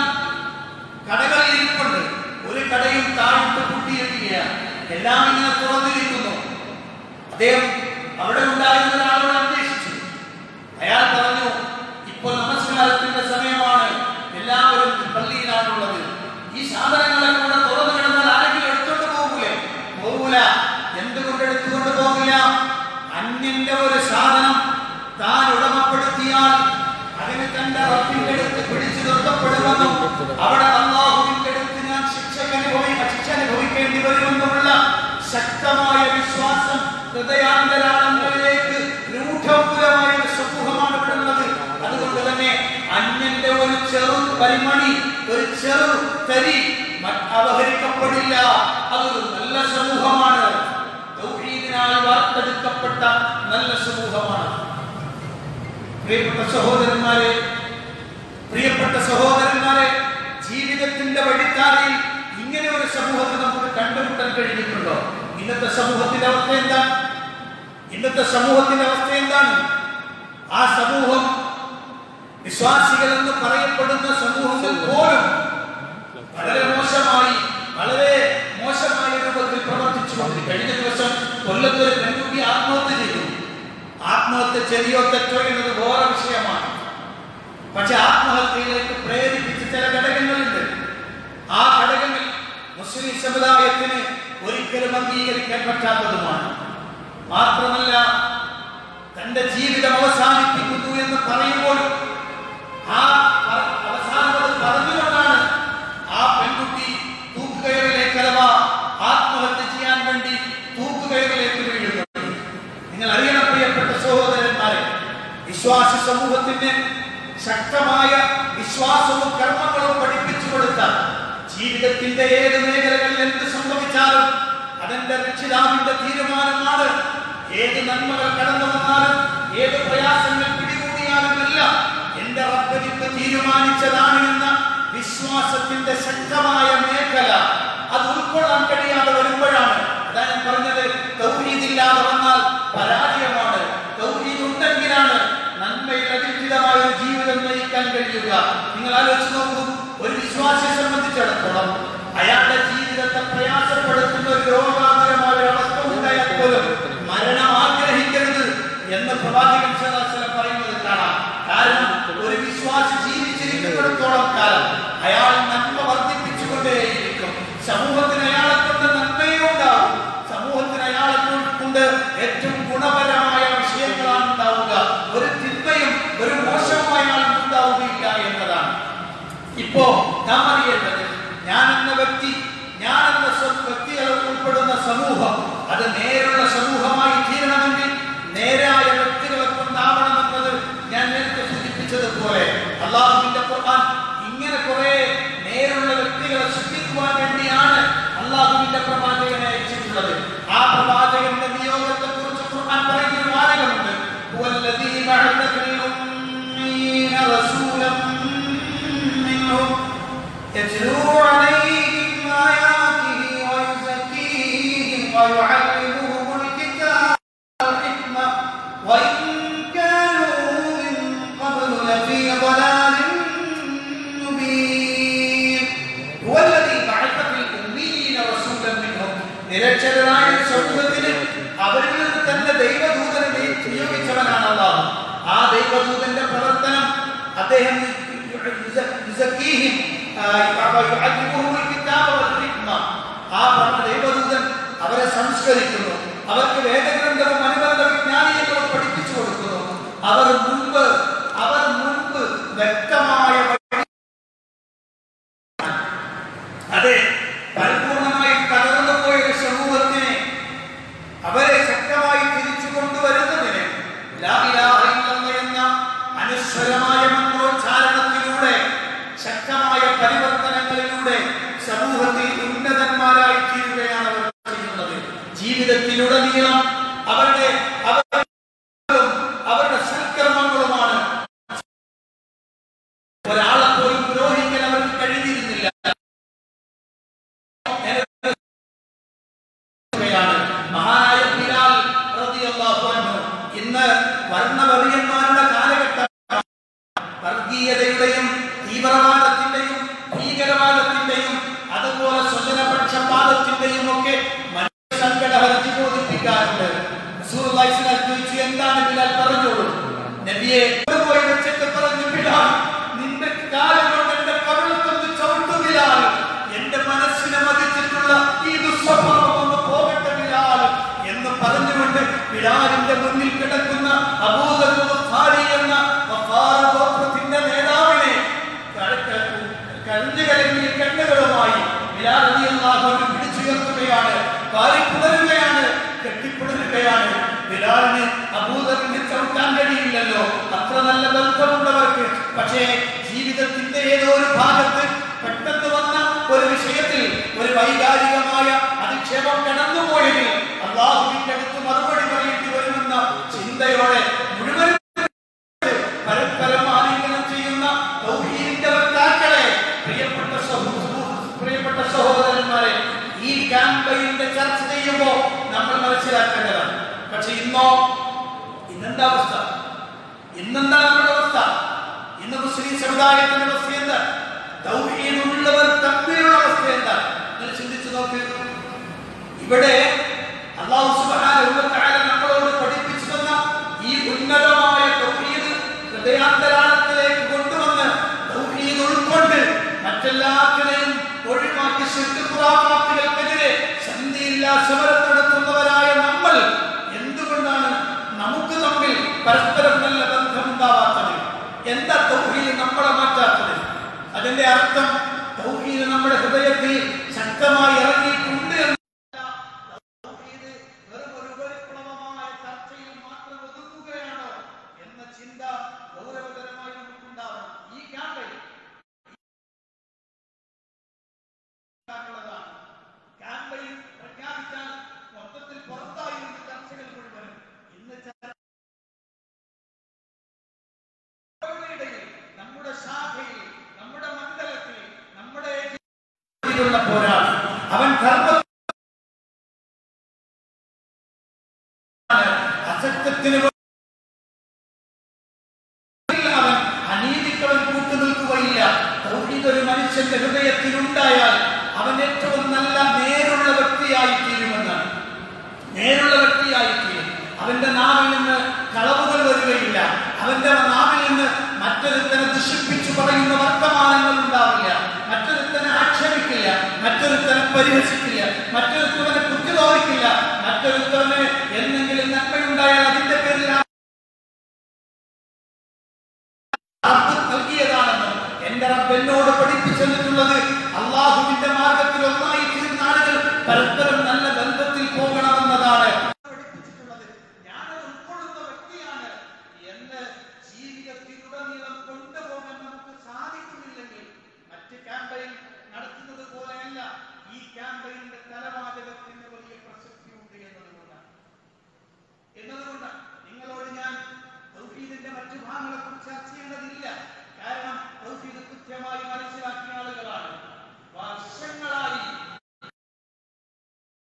കടകളിൽ ഇരിപ്പുണ്ട് ഒരു കടയും താഴ്ത്ത് പൂട്ടിയിട്ടില്ല എല്ലാം ഇങ്ങനെ തുറന്നിരിക്കുന്നു അദ്ദേഹം അവിടെ ഉണ്ടായിരുന്ന ഒരാളോട് അന്വേഷിച്ചു അയാൾ പറഞ്ഞു ഇപ്പോൾ നമസ്കാരത്തിന്റെ സമയമാണ് എല്ലാവരും പള്ളിയിലാണുള്ളത് ഈ സാധനങ്ങളൊക്കെ കൂടെ തുറന്നു കിടന്നാൽ ആരെങ്കിലും എടുത്തോണ്ട് പോകൂലേ പോകൂല എന്തുകൊണ്ട് എടുത്തുകൊണ്ട് പോകില്ല അന്യന്റെ ഒരു സാധനം താൻ ഉടമപ്പെടുത്തിയാൽ അതിന് തന്റെ റബ്ബിന്റെ അടുത്ത് പിടിച്ചു നിർത്തപ്പെടുമെന്നും അവിടെ അള്ളാഹുവിന്റെ അടുത്ത് ഞാൻ ശിക്ഷ അനുഭവി ശിക്ഷ അനുഭവിക്കേണ്ടി വരുമെന്നുമുള്ള ശക്തമായ വിശ്വാസം ഹൃദയാന്തരാളങ്ങളിലേക്ക് രൂഢമൂലമായ ഒരു സമൂഹമാണ് ഇവിടെ ഉള്ളത് അതുകൊണ്ട് തന്നെ അന്യന്റെ ഒരു ചെറു പരിമണി ഒരു ചെറു തരി മ- അപഹരിക്കപ്പെടില്ല അതൊരു നല്ല സമൂഹമാണ് തൗഹീദിനാൽ വാർത്തെടുക്കപ്പെട്ട നല്ല സമൂഹമാണ് പ്രിയപ്പെട്ട സഹോദരന്മാരെ പ്രിയപ്പെട്ട സഹോദരന്മാരെ ജീവിതത്തിന്റെ വഴിത്താരയിൽ ഇങ്ങനെ ഒരു സമൂഹത്തെ നമുക്ക് കണ്ടുമുട്ടാൻ കഴിഞ്ഞിട്ടുണ്ടോ ഇന്നത്തെ സമൂഹത്തിന്റെ അവസ്ഥ എന്താണ് ഇന്നത്തെ സമൂഹത്തിന്റെ അവസ്ഥ എന്താണ് ആ സമൂഹം വിശ്വാസികൾ എന്ന് പറയപ്പെടുന്ന സമൂഹങ്ങൾ പോലും വളരെ മോശമായി വളരെ മോശമായ രൂപത്തിൽ പ്രവർത്തിച്ചു കൊണ്ടിരിക്കും കഴിഞ്ഞ ദിവസം കൊല്ലത്തൊരു പെൺകുട്ടി ആത്മഹത്യ ചെയ്തു ആത്മഹത്യ ശരിയോ തെറ്റോ എന്നത് വേറെ വിഷയമാണ് പക്ഷെ ആത്മഹത്യയിലേക്ക് പ്രേരിപ്പിച്ച ചില ഘടകങ്ങളുണ്ട് ആ ഘടകങ്ങൾ മുസ്ലിം സമുദായത്തിന് ഒരിക്കലും അംഗീകരിക്കാൻ പറ്റാത്തതുമാണ് മാത്രമല്ല തന്റെ ജീവിതം അവസാനിപ്പിക്കുന്നു എന്ന് പറയുമ്പോൾ ആ പ- അവസാനം അത് പറഞ്ഞുകൊണ്ടാണ് ആ പെൺകുട്ടി തൂക്കുകയറിലേക്ക് അഥവാ ആത്മഹത്യ ചെയ്യാൻ വേണ്ടി തൂക്കുകയറിലേക്ക് വീഴുന്നത് നിങ്ങൾ അറിയണം പ്രിയപ്പെട്ട സഹോദരന്മാരെ വിശ്വാസി സമൂഹത്തിന് ശക്തമായ വിശ്വാസവും കർമ്മങ്ങളും പഠിപ്പിച്ചു കൊടുത്ത ജീവിതത്തിന്റെ ഏത് മേഖലകളിൽ എന്ത് സംഭവിച്ചാലും അതെന്റെ രക്ഷിതാവിന്റെ തീരുമാനമാണ് ഏത് നന്മകൾ കടന്നു വന്നാലും ഏത് പ്രയാസങ്ങൾ പിടികൂടിയാലും എല്ലാം എന്റെ റബ്ബനിക്ക് തീരുമാനിച്ചതാണ് എന്ന വിശ്വാസത്തിന്റെ ശക്തമായ മേഖല അത് ഉൾക്കൊള്ളാൻ കഴിയാതെ വരുമ്പോഴാണ് അതാ ഞാൻ പറഞ്ഞത് തൗഹീദില്ലാതെ വന്നാൽ പരാജയമാണ് തൗഹീദ് ഉണ്ടെങ്കിലാണ് നന്മയിൽ അധിഷ്ഠിതമായ ഒരു ജീവിതം നയിക്കാൻ കഴിയുക നിങ്ങൾ ആലോചിച്ച് നോക്കൂ ഒരു വിശ്വാസിയെ സംബന്ധിച്ചിടത്തോളം അയാളുടെ ജീവിതത്തെ പ്രയാസപ്പെടുത്തുന്ന ഒരു രോഗാപരമായ ഒരു അവസ്ഥ ഉണ്ടായാൽ പോലും മരണം ആഗ്രഹിക്കരുത് എന്ന് പ്രവാചകൻ സദാസലം പറയുന്നത് കാണാം കാരണം ഒരു വിശ്വാസി ജീവിച്ചിരിക്കുന്നിടത്തോളം കാലം അയാൾ നന്മ വർദ്ധിപ്പിച്ചുകൊണ്ടേയിരിക്കും സമൂഹത്തിന് അയാളെ കൊണ്ട് നന്മയേ ഉണ്ടാവും സമൂഹത്തിന് അയാളെ കൊണ്ട് ഏറ്റവും ഗുണപരമായ വിഷയങ്ങളാണ് ഉണ്ടാവുക ഒരു തിന്മയും ഒരു മോശമായ ആളും ഉണ്ടാവുകയില്ല എന്നതാണ് ഇപ്പോ നാം അറിയേണ്ടത് ഞാൻ എന്ന വ്യക്തി ഞാൻ എന്ന സ്വ- വ്യക്തികൾ ഉൾപ്പെടുന്ന സമൂഹം അത് നേരുള്ള സമൂഹമായി തീരണമെങ്കിൽ നേരായ വ്യക്തികളെ കൊണ്ടാവണമെന്നത് ഞാൻ നേരത്തെ സൂചിപ്പിച്ചതുപോലെ അള്ളാഹുവിന്റെ ഖുർആൻ ഇങ്ങനെ കുറെ നേരുള്ള വ്യക്തികളെ സൃഷ്ടിക്കുവാൻ വേണ്ടിയാണ് അള്ളാഹുവിന്റെ പ്രവാചകനെ അയച്ചിട്ടുള്ളത് ആ പ്രവാചകന്റെ നിയോഗത്തെ കുറിച്ച് ഖുർആൻ പറയുന്ന ഒരു വാചകമുണ്ട് "ഹുവല്ലദീ ബഅഥ ഫിൽ ഉമ്മീന റസൂലൻ മിൻഹും يتلو عليهم آياته ويزكيهم ويعلمهم الكتاب والحكمة وإن كانوا നിരക്ഷരരായ ഒരു സമൂഹത്തിന് അവരിൽ നിന്ന് തന്നെ ദൈവദൂതനെ നിയ- നിയോഗിച്ചവനാണ് അള്ളാഹു ആ ദൈവദൂതന്റെ പ്രവർത്തനം അദ്ദേഹം യുസ- യുസക്കീഹിം, ആ, യുഅല്ലിമുഹുൽ കിതാബ വൽ ഹിക്മ. ആ പറഞ്ഞ ദൈവദൂതൻ അവരെ സംസ്കരിക്കുന്നു അവർക്ക് വേദഗ്രന്ഥവും അനുബന്ധ വിജ്ഞാനീയങ്ങളും പഠിപ്പിച്ചു കൊടുക്കുന്നു അവർ മുൻപ് അവർ മുൻപ് വ്യക്തമായ വഴി അതെ പരിപൂർണമായി തകർന്നു പോയ ഒരു സമൂഹത്തിനെ അവരെ ശക്തമായി തിരിച്ചു കൊണ്ടുവരുന്നതിന് ലാ ഇലാഹ ഇല്ലല്ലാഹ് എന്ന അനുസ്വരമായ മന്ത്രോച്ചാരണത്തിലൂടെ ശക്തമായ പരിവർത്തനങ്ങളിലൂടെ സമൂഹത്തിൽ ഉന്നതന്മാരായി തീരുകയാണ് അവർ ചെയ്യുന്നത് ജീവിതത്തിലുടനീളം അവരുടെ അവരുടെ അവരുടെ സൽക്കർമ്മങ്ങളുമാണ് ഒരാളെ പോലും പുരോഹിക്കാൻ അവർക്ക് കഴിഞ്ഞിരുന്നില്ല ാണ് മഹാനായ ബിലാൽ റളിയല്ലാഹു അൻഹു ഇന്ന് വർണ്ണവറിയന്മാരുടെ കാലഘട്ടം വർഗീയതയുടെയും തീവ്രവാദത്തിന്റെയും ഭീകരവാദത്തിന്റെയും അതുപോലെ സ്വജനപക്ഷപാതത്തിന്റെയും ഒക്കെ മനുഷ്യസങ്കട ഹർജി ബോധിപ്പിക്കാറുണ്ട് റസൂലുള്ളാഹി സ്വല്ലല്ലാഹു അലൈഹി വസല്ലം ചോദിച്ചു എന്താണ് ബിലാൽ പറഞ്ഞോളൂ നബിയെ പോയി വെച്ചിട്ട് പറഞ്ഞു ബിലാൽ നിന്റെ കാലം കൊണ്ട് എന്റെ കവിളത്തൊന്ന് ചവിട്ടു ബിലാൽ എന്റെ മനസ്സിനെ മതിച്ചിട്ടുള്ള ഈ ദുസ്വഭാവം ഒന്ന് പോകട്ടെ ബിലാൽ എന്ന് പറഞ്ഞുകൊണ്ട് ബിലാലിന്റെ മുന്നിൽ കിടക്കുന്ന അബൂദർഹാരി എന്ന വഫാർ ഗോത്രത്തിന്റെ നേതാവിനെ കരഞ്ഞു കലങ്ങിയ കണ്ണുകളുമായി ബിലാൽ റളിയല്ലാഹു അൻഹു പിടിച്ചുയർത്തുകയാണ് വാരിപ്പുണരുകയാണ് കെട്ടിപ്പുണരുകയാണ് ബിലാലിന് അബൂദറിനെ ചവിട്ടാൻ കഴിയില്ലല്ലോ അത്ര നല്ല ബന്ധമുള്ളവർക്ക് പക്ഷേ ജീവിതത്തിന്റെ ഏതോ ഒരു ഭാഗത്ത് പെട്ടെന്ന് വന്ന ഒരു വിഷയത്തിൽ ഒരു വൈകാരികമായ അധിക്ഷേപം കടന്നുപോയതിൽ അള്ളാഹുവിന്റെ അടുത്ത് മറുപടി പറയേണ്ടി വരുമെന്ന ചിന്തയോടെ മുഴുവൻ പരസ്പരം ആലിംഗനം ചെയ്യുന്ന തൗഹീദിന്റെ വക്താക്കളെ പ്രിയപ്പെട്ട സഹോ- പ്രിയപ്പെട്ട സഹോദരന്മാരെ ഈ ക്യാമ്പയിന്റെ ചർച്ച ചെയ്യുമ്പോൾ നമ്മൾ മനസ്സിലാക്കേണ്ടതാണ് പക്ഷെ ഇന്നോ ഇന്നെന്താ അവസ്ഥ ഇന്നെന്താ നമ്മുടെ അവസ്ഥ ഇന്ന് മുസ്ലിം സമുദായത്തിന്റെ അവസ്ഥ എന്താ തൗഹീദുള്ളവർ തമ്മിലുള്ള അവസ്ഥ എന്താ നിങ്ങൾ ചിന്തിച്ചു നോക്ക് ഇവിടെ അള്ളാഹു സുബ്ഹാനഹു വ തആല നമ്മളോട് പഠിപ്പിച്ചു തന്ന ഈ ഉന്നതമായ തൗഹീദ് ഹൃദയാന്തരാളത്തിലേക്ക് കൊണ്ടുവന്ന് തൗഹീദ് ഉൾക്കൊണ്ട് മറ്റെല്ലാത്തിനെയും ഒഴിവാക്കി ശുദ്ധുറാഫാത്തുകൾക്കെതിരെ സന്ധിയില്ലാ സമരം നടത്തുന്നവരായ നമ്മൾ എന്തുകൊണ്ടാണ് നമുക്ക് തമ്മിൽ പരസ്പരം നല്ല ബന്ധമുണ്ടാവാത്തത് എന്താ തൗഹീദ് നമ്മളെ മാറ്റാത്തത് അതിന്റെ അർത്ഥം തൗഹീദ് നമ്മുടെ ഹൃദയത്തിൽ ശക്തമായി ഇറങ്ങിയിട്ടുണ്ട് എന്ന് ഇത് വെറും ഒരു ഉപരിപ്ലവമായ ചർച്ചയിൽ മാത്രം ഒതുങ്ങുകയാണോ എന്ന ചിന്ത ഗൗരവതരമായി നമുക്കുണ്ടാവണം ഈ ക്യാമ്പയിൻ ാണ് ക്യാമ്പയിൻ പ്രഖ്യാപിച്ചാൽ മൊത്തത്തിൽ പുറത്തായിരുന്നു ചർച്ചകൾ മുഴുവനും ഇന്ന് ചർച്ചയുടെ നമ്മുടെ ശാഖയിൽ നമ്മുടെ മണ്ഡലത്തിൽ നമ്മുടെ ഇതിലുള്ള പോരാളി അവൻ ധർമ്മ അസത്യത്തിന് അവൻ അനീതിക്കവൻ കൂട്ടുനിൽക്കുകയില്ല തൗഹീദ് ഒരു മനുഷ്യന്റെ ഹൃദയത്തിൽ ഉണ്ടായാൽ അവൻ ഏറ്റവും നല്ല നേരുള്ള വ്യക്തിയായി തീരുമെന്നാണ് നേരുള്ള വ്യക്തിയായി തീരും അവന്റെ നാവിൽ നിന്ന് കളവുകൾ വരികയില്ല അവന്റെ നാവിൽ നിന്ന് മറ്റൊരുത്തനെ ദുഷിപ്പിച്ചു പറയുന്ന വർത്തമാനങ്ങൾ ഉണ്ടാവില്ല മറ്റൊരുത്തനെ ആക്ഷേപിക്കില്ല മറ്റൊരുത്തനെ പരിഹസിക്കില്ല മറ്റൊരുത്തവനെ കുത്തി തോന്നിക്കില്ല മറ്റൊരുത്തവന് എന്തെങ്കിലും നന്മയുണ്ടായാൽ അതിന്റെ പേരിൽ ആ റബ്ബ് നൽകിയതാണെന്നും എന്റെ റബ്ബ് എന്നോട് പഠിപ്പിച്ചു തന്നിട്ടുള്ളത് അള്ളാഹുവിന്റെ മാർഗത്തിൽ ഒന്നായി തീർന്ന ആളുകൾ പരസ്പരം നല്ല ബന്ധത്തിൽ പോകണമെന്നതാണ് പഠിപ്പിച്ചിട്ടുള്ളത് ഞാനത് ഉൾക്കൊള്ളുന്ന വ്യക്തിയാണ് എന്ന് ജീവിതത്തിലുടനീളം കൊണ്ടുപോകാൻ നമുക്ക് സാധിക്കുന്നില്ലെങ്കിൽ മറ്റ് ക്യാമ്പയിൻ നടത്തുന്നത് പോലെയല്ല ഈ ക്യാമ്പയിന്റെ തലവാചകത്തിന് വലിയ പ്രസക്തിയുണ്ട് എന്നതുകൊണ്ടാണ് എന്നതുകൊണ്ടാണ് നിങ്ങളോട് ഞാൻ തൗഹീദിന്റെ മറ്റു ഭാഗങ്ങളെ കുറിച്ച് ചർച്ച ചെയ്യേണ്ടതില്ല കാരണം തൗഹീദ് കൃത്യമായി മനസ്സിലാക്കിയ ആളുകളാണ് വർഷങ്ങളായി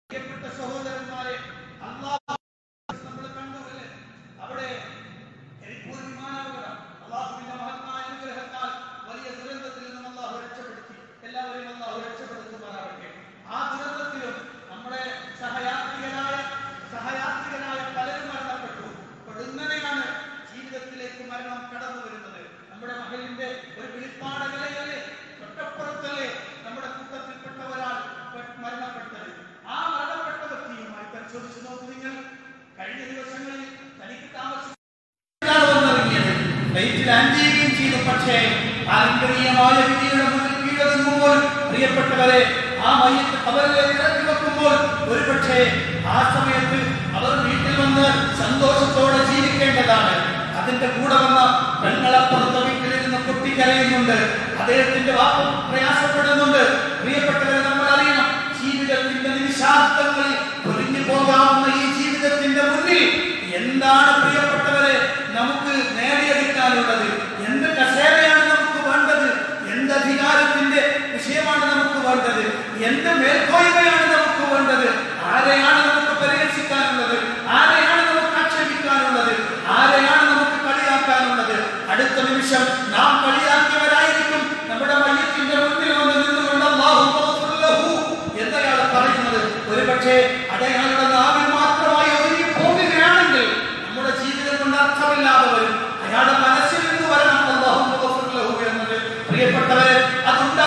ഫ്ലൈറ്റ് ലാൻഡ് ചെയ്യുകയും ചെയ്തു പക്ഷേ ആലങ്കനീയമായ വിധിയുടെ മുന്നിൽ കീഴടങ്ങുമ്പോൾ പ്രിയപ്പെട്ടവരെ ആ മയ്യത്ത് കബറിലേക്ക് ഇറക്കി വെക്കുമ്പോൾ ഒരുപക്ഷേ ആ സമയത്ത് അവർ വീട്ടിൽ വന്ന് സന്തോഷത്തോടെ ജീവിക്കേണ്ടതാണ് അതിന്റെ കൂടെ വന്ന പെങ്ങളപ്പുറത്തെ വീട്ടിലിരുന്ന് പൊട്ടിക്കരയുന്നുണ്ട് അദ്ദേഹത്തിന്റെ വാക്ക് പ്രയാസപ്പെടുന്നുണ്ട് പ്രിയപ്പെട്ടവരെ നമ്മൾ അറിയണം ജീവിതത്തിന്റെ നിമിഷാർത്ഥങ്ങളിൽ ഒഴിഞ്ഞു പോകാവുന്ന ഈ ജീവിതത്തിന്റെ മുന്നിൽ എന്താണ് പ്രിയപ്പെട്ടവരെ നമുക്ക് നേടിയെടുക്കാനുള്ളത് എന്ത് കസേരയാണ് നമുക്ക് വേണ്ടത് എന്ത് അധികാരത്തിന്റെ വിഷയമാണ് നമുക്ക് വേണ്ടത് എന്ത് മേൽക്കോയ്മയാണ് നമുക്ക് വേണ്ടത് ആരെയാണ് നമുക്ക് പരിഹസിക്കാനുള്ളത് ആരെയാണ് നമുക്ക് ആക്ഷേപിക്കാനുള്ളത് ആരെയാണ് നമുക്ക് കളിയാക്കാനുള്ളത് അടുത്ത നിമിഷം നാം കളിയാക്കിയവരായിരിക്കും നമ്മുടെ മയ്യത്തിന്റെ മുന്നിൽ വന്ന് നിന്നുകൊണ്ട് അല്ലാഹു ഗഫൂർ ലഹു എന്നയാൾ പറയുന്നത് ഒരുപക്ഷേ അടയാളുടെ നാവിൽ മാത്രമായി ഒതുങ്ങി പോകുകയാണെങ്കിൽ നമ്മുടെ ജീവിതം കൊണ്ട് അർത്ഥമില്ലാതെ വരും അയാളുടെ മനസ്സിൽ നിന്ന് വരണം അല്ലാഹു ഗഫൂർ ലഹു എന്നത് പ്രിയപ്പെട്ടവരെ അതുണ്ടാ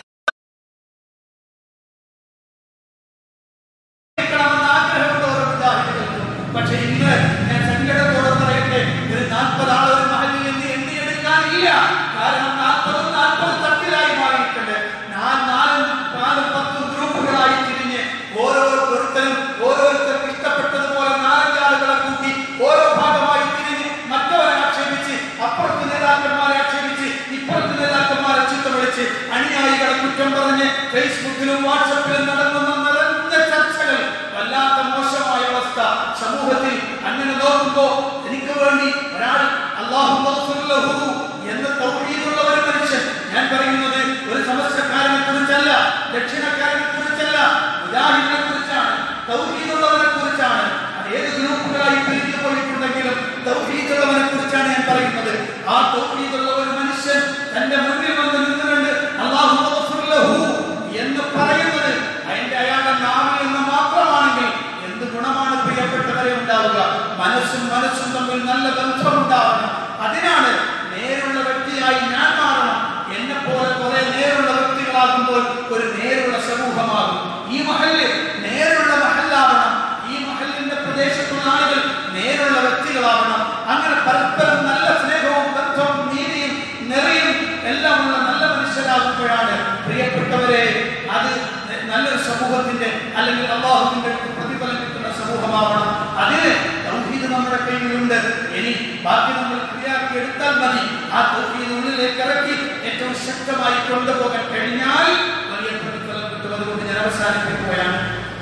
ണമെന്ന് ആഗ്രഹമുള്ള ഓരോ വിദ്യാർത്ഥികൾക്കും. പക്ഷേ ഇന്ന് ഞാൻ സങ്കടത്തോടെ പറയട്ടെ ഒരു നാൽപ്പത് ആൾ ഒരു മഹലിൽ നിന്ന് എണ്ണിയെടുക്കാനില്ല കാരണം നാൽപ്പതും നാൽപ്പത് തട്ടിലായി മാറിയിട്ടുണ്ട് ഞാൻ നാലും നാലും പത്തും ഗ്രൂപ്പുകളായി തിരിഞ്ഞ് ഓരോരുത്തരും ഓരോരുത്തർക്കും ഇഷ്ടപ്പെട്ടതുപോലെ നാലഞ്ച് ആളുകളെ കൂട്ടി ഓരോ ഭാഗമായി തിരിഞ്ഞ് മറ്റവരെ ആക്ഷേപിച്ച് അപ്പുറത്ത് നേതാക്കന്മാരെ ആക്ഷേപിച്ച് ഇപ്പുറത്ത് നേതാക്കന്മാരെ ചീത്ത വിളിച്ച് അനുയായികളെ കുറ്റം പറഞ്ഞ് ഫേസ്ബുക്കിലും വാട്സപ്പിലും നടക്കുന്ന നിറഞ്ഞ ചർച്ചകൾ വല്ലാത്ത മോശമായ അവസ്ഥ സമൂഹത്തിൽ അങ്ങനെ നോക്കുമ്പോ എനിക്ക് വേണ്ടി ഒരാൾ അള്ളാഹു ഗഫൂർ ലഹു എന്ന് തൗഹീദുള്ള ഒരു മനുഷ്യൻ ഞാൻ പറയുന്നത് ഒരു സമസ്യക്കാരനെ കുറിച്ചല്ല ദക്ഷിണക്കാരനെ കുറിച്ചല്ല മുജാഹിദിനെ കുറിച്ചാണ് തൗഹീദുള്ളവനെ കുറിച്ചാണ് അത് ഏത് ഗ്രൂപ്പുകളായി പിരിഞ്ഞു പോയിട്ടുണ്ടെങ്കിലും തൗഹീദുള്ളവനെ കുറിച്ചാണ് ഞാൻ പറയുന്നത് ആ തൗഹീദുള്ള ഒരു മനുഷ്യൻ തന്റെ മുന്നിൽ വന്ന് നിന്നുകൊണ്ട് അള്ളാഹു ഗഫൂർ ലഹു എന്ന് പറയുന്നത് അതിന്റെ അയാളുടെ നാവിൽ നിന്ന് മാത്രമാണെങ്കിൽ എന്ത് ഗുണമാണ് പ്രിയപ്പെട്ടവരെ ഉണ്ടാവുക മനസ്സും മനസ്സും തമ്മിൽ നല്ല ബന്ധമുണ്ടാവണം അതിനാണ് നേരുള്ള വ്യക്തിയായി ഞാൻ മാറണം എന്നെ പോലെ കുറെ നേരുള്ള വ്യക്തികളാകുമ്പോൾ ഒരു നേരുള്ള സമൂഹമാകും ഈ മഹല് നേരുള്ള മഹല്ലാവണം ഈ മഹലിന്റെ പ്രദേശത്തുള്ള ആളുകൾ നേരുള്ള വ്യക്തികളാവണം അങ്ങനെ പരസ്പരം നല്ല സ്നേഹവും ബന്ധവും നീതിയും നിറയും എല്ലാം ഉള്ള നല്ല മനുഷ്യരാകുമ്പോഴാണ് പ്രിയപ്പെട്ടവരെ അത് നല്ലൊരു സമൂഹത്തിന്റെ അല്ലെങ്കിൽ അള്ളാഹുവിന്റെ അടുത്ത് പ്രതിഫലം കിട്ടുന്ന സമൂഹമാവണം അതിന് തൗഹീദ് നമ്മുടെ കയ്യിലുണ്ട് ഇനി ബാക്കി നമ്മൾ ക്രിയാക്കി എടുത്താൽ മതി ആ തൗഹീദ് ഉള്ളിലേക്ക് ഇറക്കി ഏറ്റവും ശക്തമായി കൊണ്ടുപോകാൻ കഴിഞ്ഞാൽ വലിയ പ്രതിഫലം കിട്ടും അതുകൊണ്ട് ഞാൻ അവസാനിപ്പിക്കുകയാണ്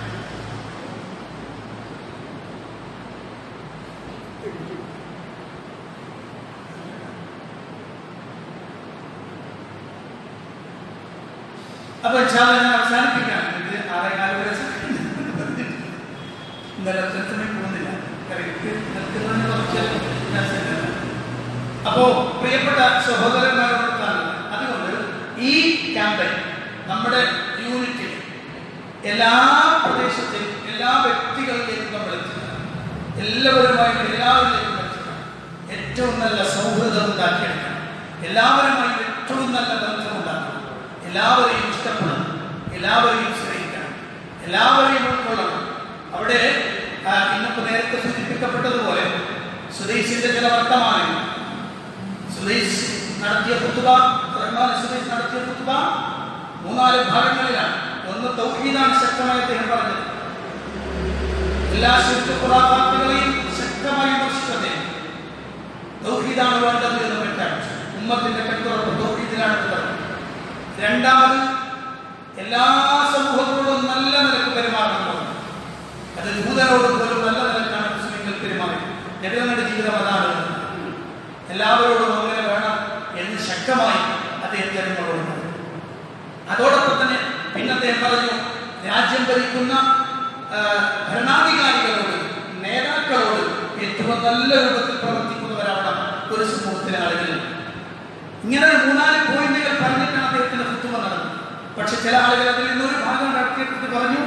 അപ്പൊ ഇൻഷാല്ലാ ഞാൻ അവസാനിപ്പിക്കാം ഇത് ആറേകാല് വരെ സമയം ഇന്നലെ അത്ര സമയം പോകുന്നില്ല കറക്റ്റ് നിൽക്കുന്നതിന് കുറച്ച് വ്യത്യാസമില്ല. അപ്പോ പ്രിയപ്പെട്ട സഹോദരന്മാരോട് അതുകൊണ്ട് ഈ ക്യാമ്പയിൻ നമ്മുടെ യൂണിറ്റിൽ എല്ലാ പ്രദേശത്തെയും എല്ലാ വ്യക്തികളിലേക്കും നമ്മൾ എത്തുക എല്ലാവരുമായിട്ട് എല്ലാവരിലേക്കും എത്തുക ഏറ്റവും നല്ല സൗഹൃദം ഉണ്ടാക്കിയെടുക്കണം എല്ലാവരുമായി ഏറ്റവും നല്ല ബന്ധം ഉണ്ടാക്കണം എല്ലാവരെയും ഇഷ്ടപ്പെടണം എല്ലാവരെയും സ്നേഹിക്കണം എല്ലാവരെയും ഉൾക്കൊള്ളണം അവിടെ ആ, ഇന്നിപ്പോ നേരത്തെ സൂചിപ്പിക്കപ്പെട്ടതുപോലെ സുദേശിന്റെ ചില വർത്തമാനങ്ങൾ സുദേശ് നടത്തിയ കുത്തുബ റഹ്മാൻ സുദേശ് നടത്തിയ കുത്തുബ മൂന്നാല് ഭാഗങ്ങളിലാണ് ഒന്ന് തൗഹീദാണ് ശക്തമായി അദ്ദേഹം പറഞ്ഞത് എല്ലാ ശുദ്ധ ശക്തമായി വിമർശിച്ചത് തൗഹീദാണ് വേണ്ടത് എന്ന് പ്രഖ്യാപിച്ചു ഉമ്മത്തിന്റെ കട്ടുറപ്പ് തൗഹീദിലാണ് പറഞ്ഞത് രണ്ടാമത് എല്ലാ സമൂഹത്തോടും നല്ല നിലക്ക് പെരുമാറുന്നു അത് ജൂതരോട് പോലും നല്ല നിലക്കാണ് മുസ്ലിങ്ങൾ പെരുമാറി ജനങ്ങളുടെ ജീവിതം അതാണ് എല്ലാവരോടും അങ്ങനെ വേണം എന്ന് ശക്തമായി അദ്ദേഹം ജനങ്ങളോട് പറഞ്ഞു. അതോടൊപ്പം തന്നെ പിന്നെ അദ്ദേഹം പറഞ്ഞു രാജ്യം ഭരിക്കുന്ന ആ, ഭരണാധികാരികളോട് നേതാക്കളോട് ഏറ്റവും നല്ല രൂപത്തിൽ പ്രവർത്തിക്കുന്നവരാവണം ഒരു സമൂഹത്തിലെ ആളുകൾ ഇങ്ങനെ ഒരു മൂന്നാല് പോയിന്റുകൾ പറഞ്ഞിട്ടാണ് അദ്ദേഹത്തിന്റെ കുത്തുമ നടന്നത് പക്ഷെ ചില ആളുകൾ അതിൽ നിന്ന് ഒരു ഭാഗം നടത്തിയെടുത്ത് പറഞ്ഞു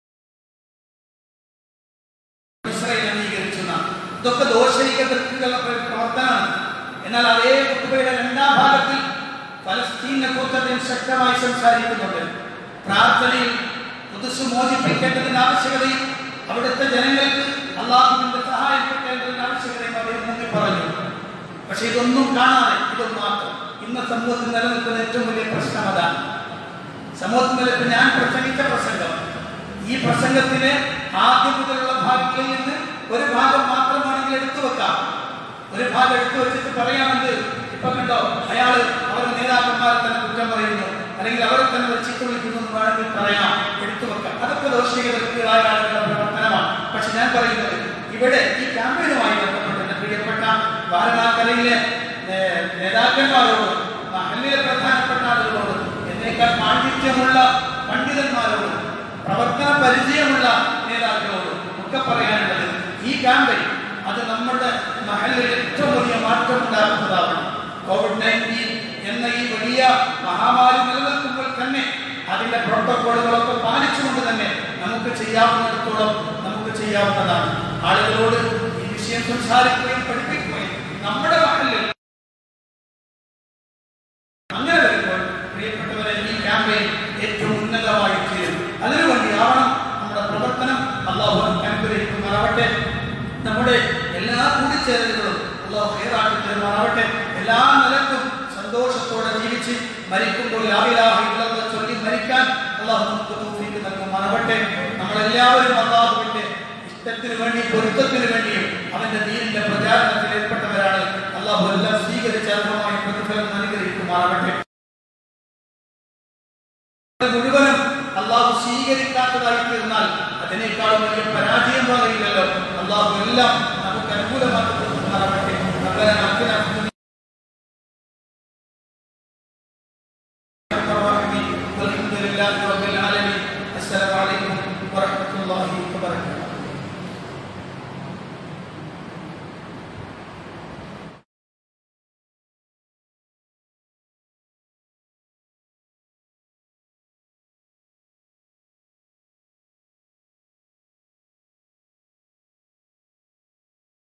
ഇസ്രായേൽ അംഗീകരിച്ചു എന്നാണ്. ഇതൊക്കെ ദോഷൈക ദൃക്കുകളുടെ പ്രവർത്തനമാണ് എന്നാൽ അതേ കുത്തുബയുടെ രണ്ടാം ഭാഗത്തിൽ ഫലസ്തീനെ കുറിച്ച് അദ്ദേഹം ശക്തമായി സംസാരിക്കുന്നുണ്ട് പ്രാർത്ഥനയിൽ പുതുസ് മോചിപ്പിക്കേണ്ടതിന്റെ ആവശ്യകതയും അവിടുത്തെ ജനങ്ങൾക്ക് അള്ളാഹുവിന്റെ സഹായം കിട്ടേണ്ടതിന്റെ ആവശ്യകതയും അദ്ദേഹം മുന്നിൽ പറഞ്ഞു പക്ഷെ ഇതൊന്നും കാണാതെ ഇതൊന്നും മാത്രം ഇന്ന് സമൂഹത്തിൽ നിലനിൽക്കുന്ന ഏറ്റവും വലിയ പ്രശ്നം അതാണ് സമൂഹത്തിൽ നിലനിൽക്കുന്ന ഞാൻ പ്രസംഗിച്ച പ്രസംഗം ഈ പ്രസംഗത്തിന് ആദ്യം മുതലുള്ള ഭാഗങ്ങളിൽ നിന്ന് ഒരു ഭാഗം മാത്രമാണെങ്കിൽ എടുത്തു വെക്കാം ഒരു ഭാഗം എടുത്തു വെച്ചിട്ട് പറയാമെന്ന് ഇപ്പൊ കണ്ടോ അയാള് അവരുടെ നേതാക്കന്മാരെ തന്നെ കുറ്റം പറയുന്നു അല്ലെങ്കിൽ അവരെ തന്നെ വെച്ചിട്ട് വിളിക്കുന്നു എന്ന് വേണമെങ്കിൽ പറയാം എടുത്തു വെക്കാം അതൊക്കെ ദോഷിക വ്യക്തികളായ ആളുകളുടെ പ്രവർത്തനമാണ് പക്ഷെ ഞാൻ പറയുന്നത് ഇവിടെ ഈ ക്യാമ്പയിനുമായി ബന്ധപ്പെട്ട് എന്റെ പ്രിയപ്പെട്ട വാരണാക്കലയിലെ നേ- നേതാക്കന്മാരോട് മഹല്ലിലെ പ്രധാനപ്പെട്ട ആളുകളോട് എന്നേക്കാൾ പാണ്ഡിത്യമുള്ള പണ്ഡിതന്മാരോട് പ്രവർത്തന പരിചയമുള്ള നേതാക്കളോട് ഒക്കെ പറയാനുള്ളത് ഈ ക്യാമ്പയിൻ അത് നമ്മുടെ മഹലിൽ ഏറ്റവും വലിയ മാറ്റം ഉണ്ടാക്കുന്നതാവണം കോവിഡ് നയൻറ്റീൻ എന്ന ഈ വലിയ മഹാമാരി നിലനിൽക്കുമ്പോൾ തന്നെ അതിന്റെ പ്രോട്ടോകോളുകളൊക്കെ പാലിച്ചുകൊണ്ട് തന്നെ നമുക്ക് ചെയ്യാവുന്നിടത്തോളം നമുക്ക് ചെയ്യാവുന്നതാണ് ആളുകളോട് ഈ വിഷയം സംസാരിക്കുകയും പഠിപ്പിക്കുകയും നമ്മുടെ മഹലിൽ അങ്ങനെ വരുമ്പോൾ പ്രിയപ്പെട്ടവരെ ഈ ക്യാമ്പയിൻ ഏറ്റവും ഉന്നതമായി തീരും അതിനുവേണ്ടിയാവണം നമ്മുടെ പ്രവർത്തനം അള്ളാഹു അനുഗ്രഹിക്കുമാറാവട്ടെ നമ്മുടെ എല്ലാ കൂടിച്ചേരലുകളും അള്ളാഹു ഹേറാക്കി തരുമാറാവട്ടെ എല്ലാ നിലക്കും സന്തോഷത്തോടെ ജീവിച്ച് മരിക്കുമ്പോൾ ലാവിലാഹില്ലെന്ന് ചൊല്ലി മരിക്കാൻ അള്ളാഹു നമുക്ക് തൗഫീഖ് നൽകുമാറാവട്ടെ നമ്മളെല്ലാവരും അള്ളാഹുവിന്റെ ഇഷ്ടത്തിന് വേണ്ടി പൊരുത്തത്തിന് വേണ്ടിയും അവന്റെ ദീനിന്റെ പ്രചാരണത്തിൽ ഏർപ്പെട്ടവരാണ് അള്ളാഹു എല്ലാം സ്വീകരിച്ച അർഹമായ പ്രതിഫലം അനുഗ്രഹിക്കുമാറാവട്ടെ മുഴുവനും അള്ളാഹു സ്വീകരിക്കാത്തതായി തീർന്നാൽ അതിനേക്കാളും വലിയ പരാജയം പറയില്ലല്ലോ അള്ളാഹു എല്ലാം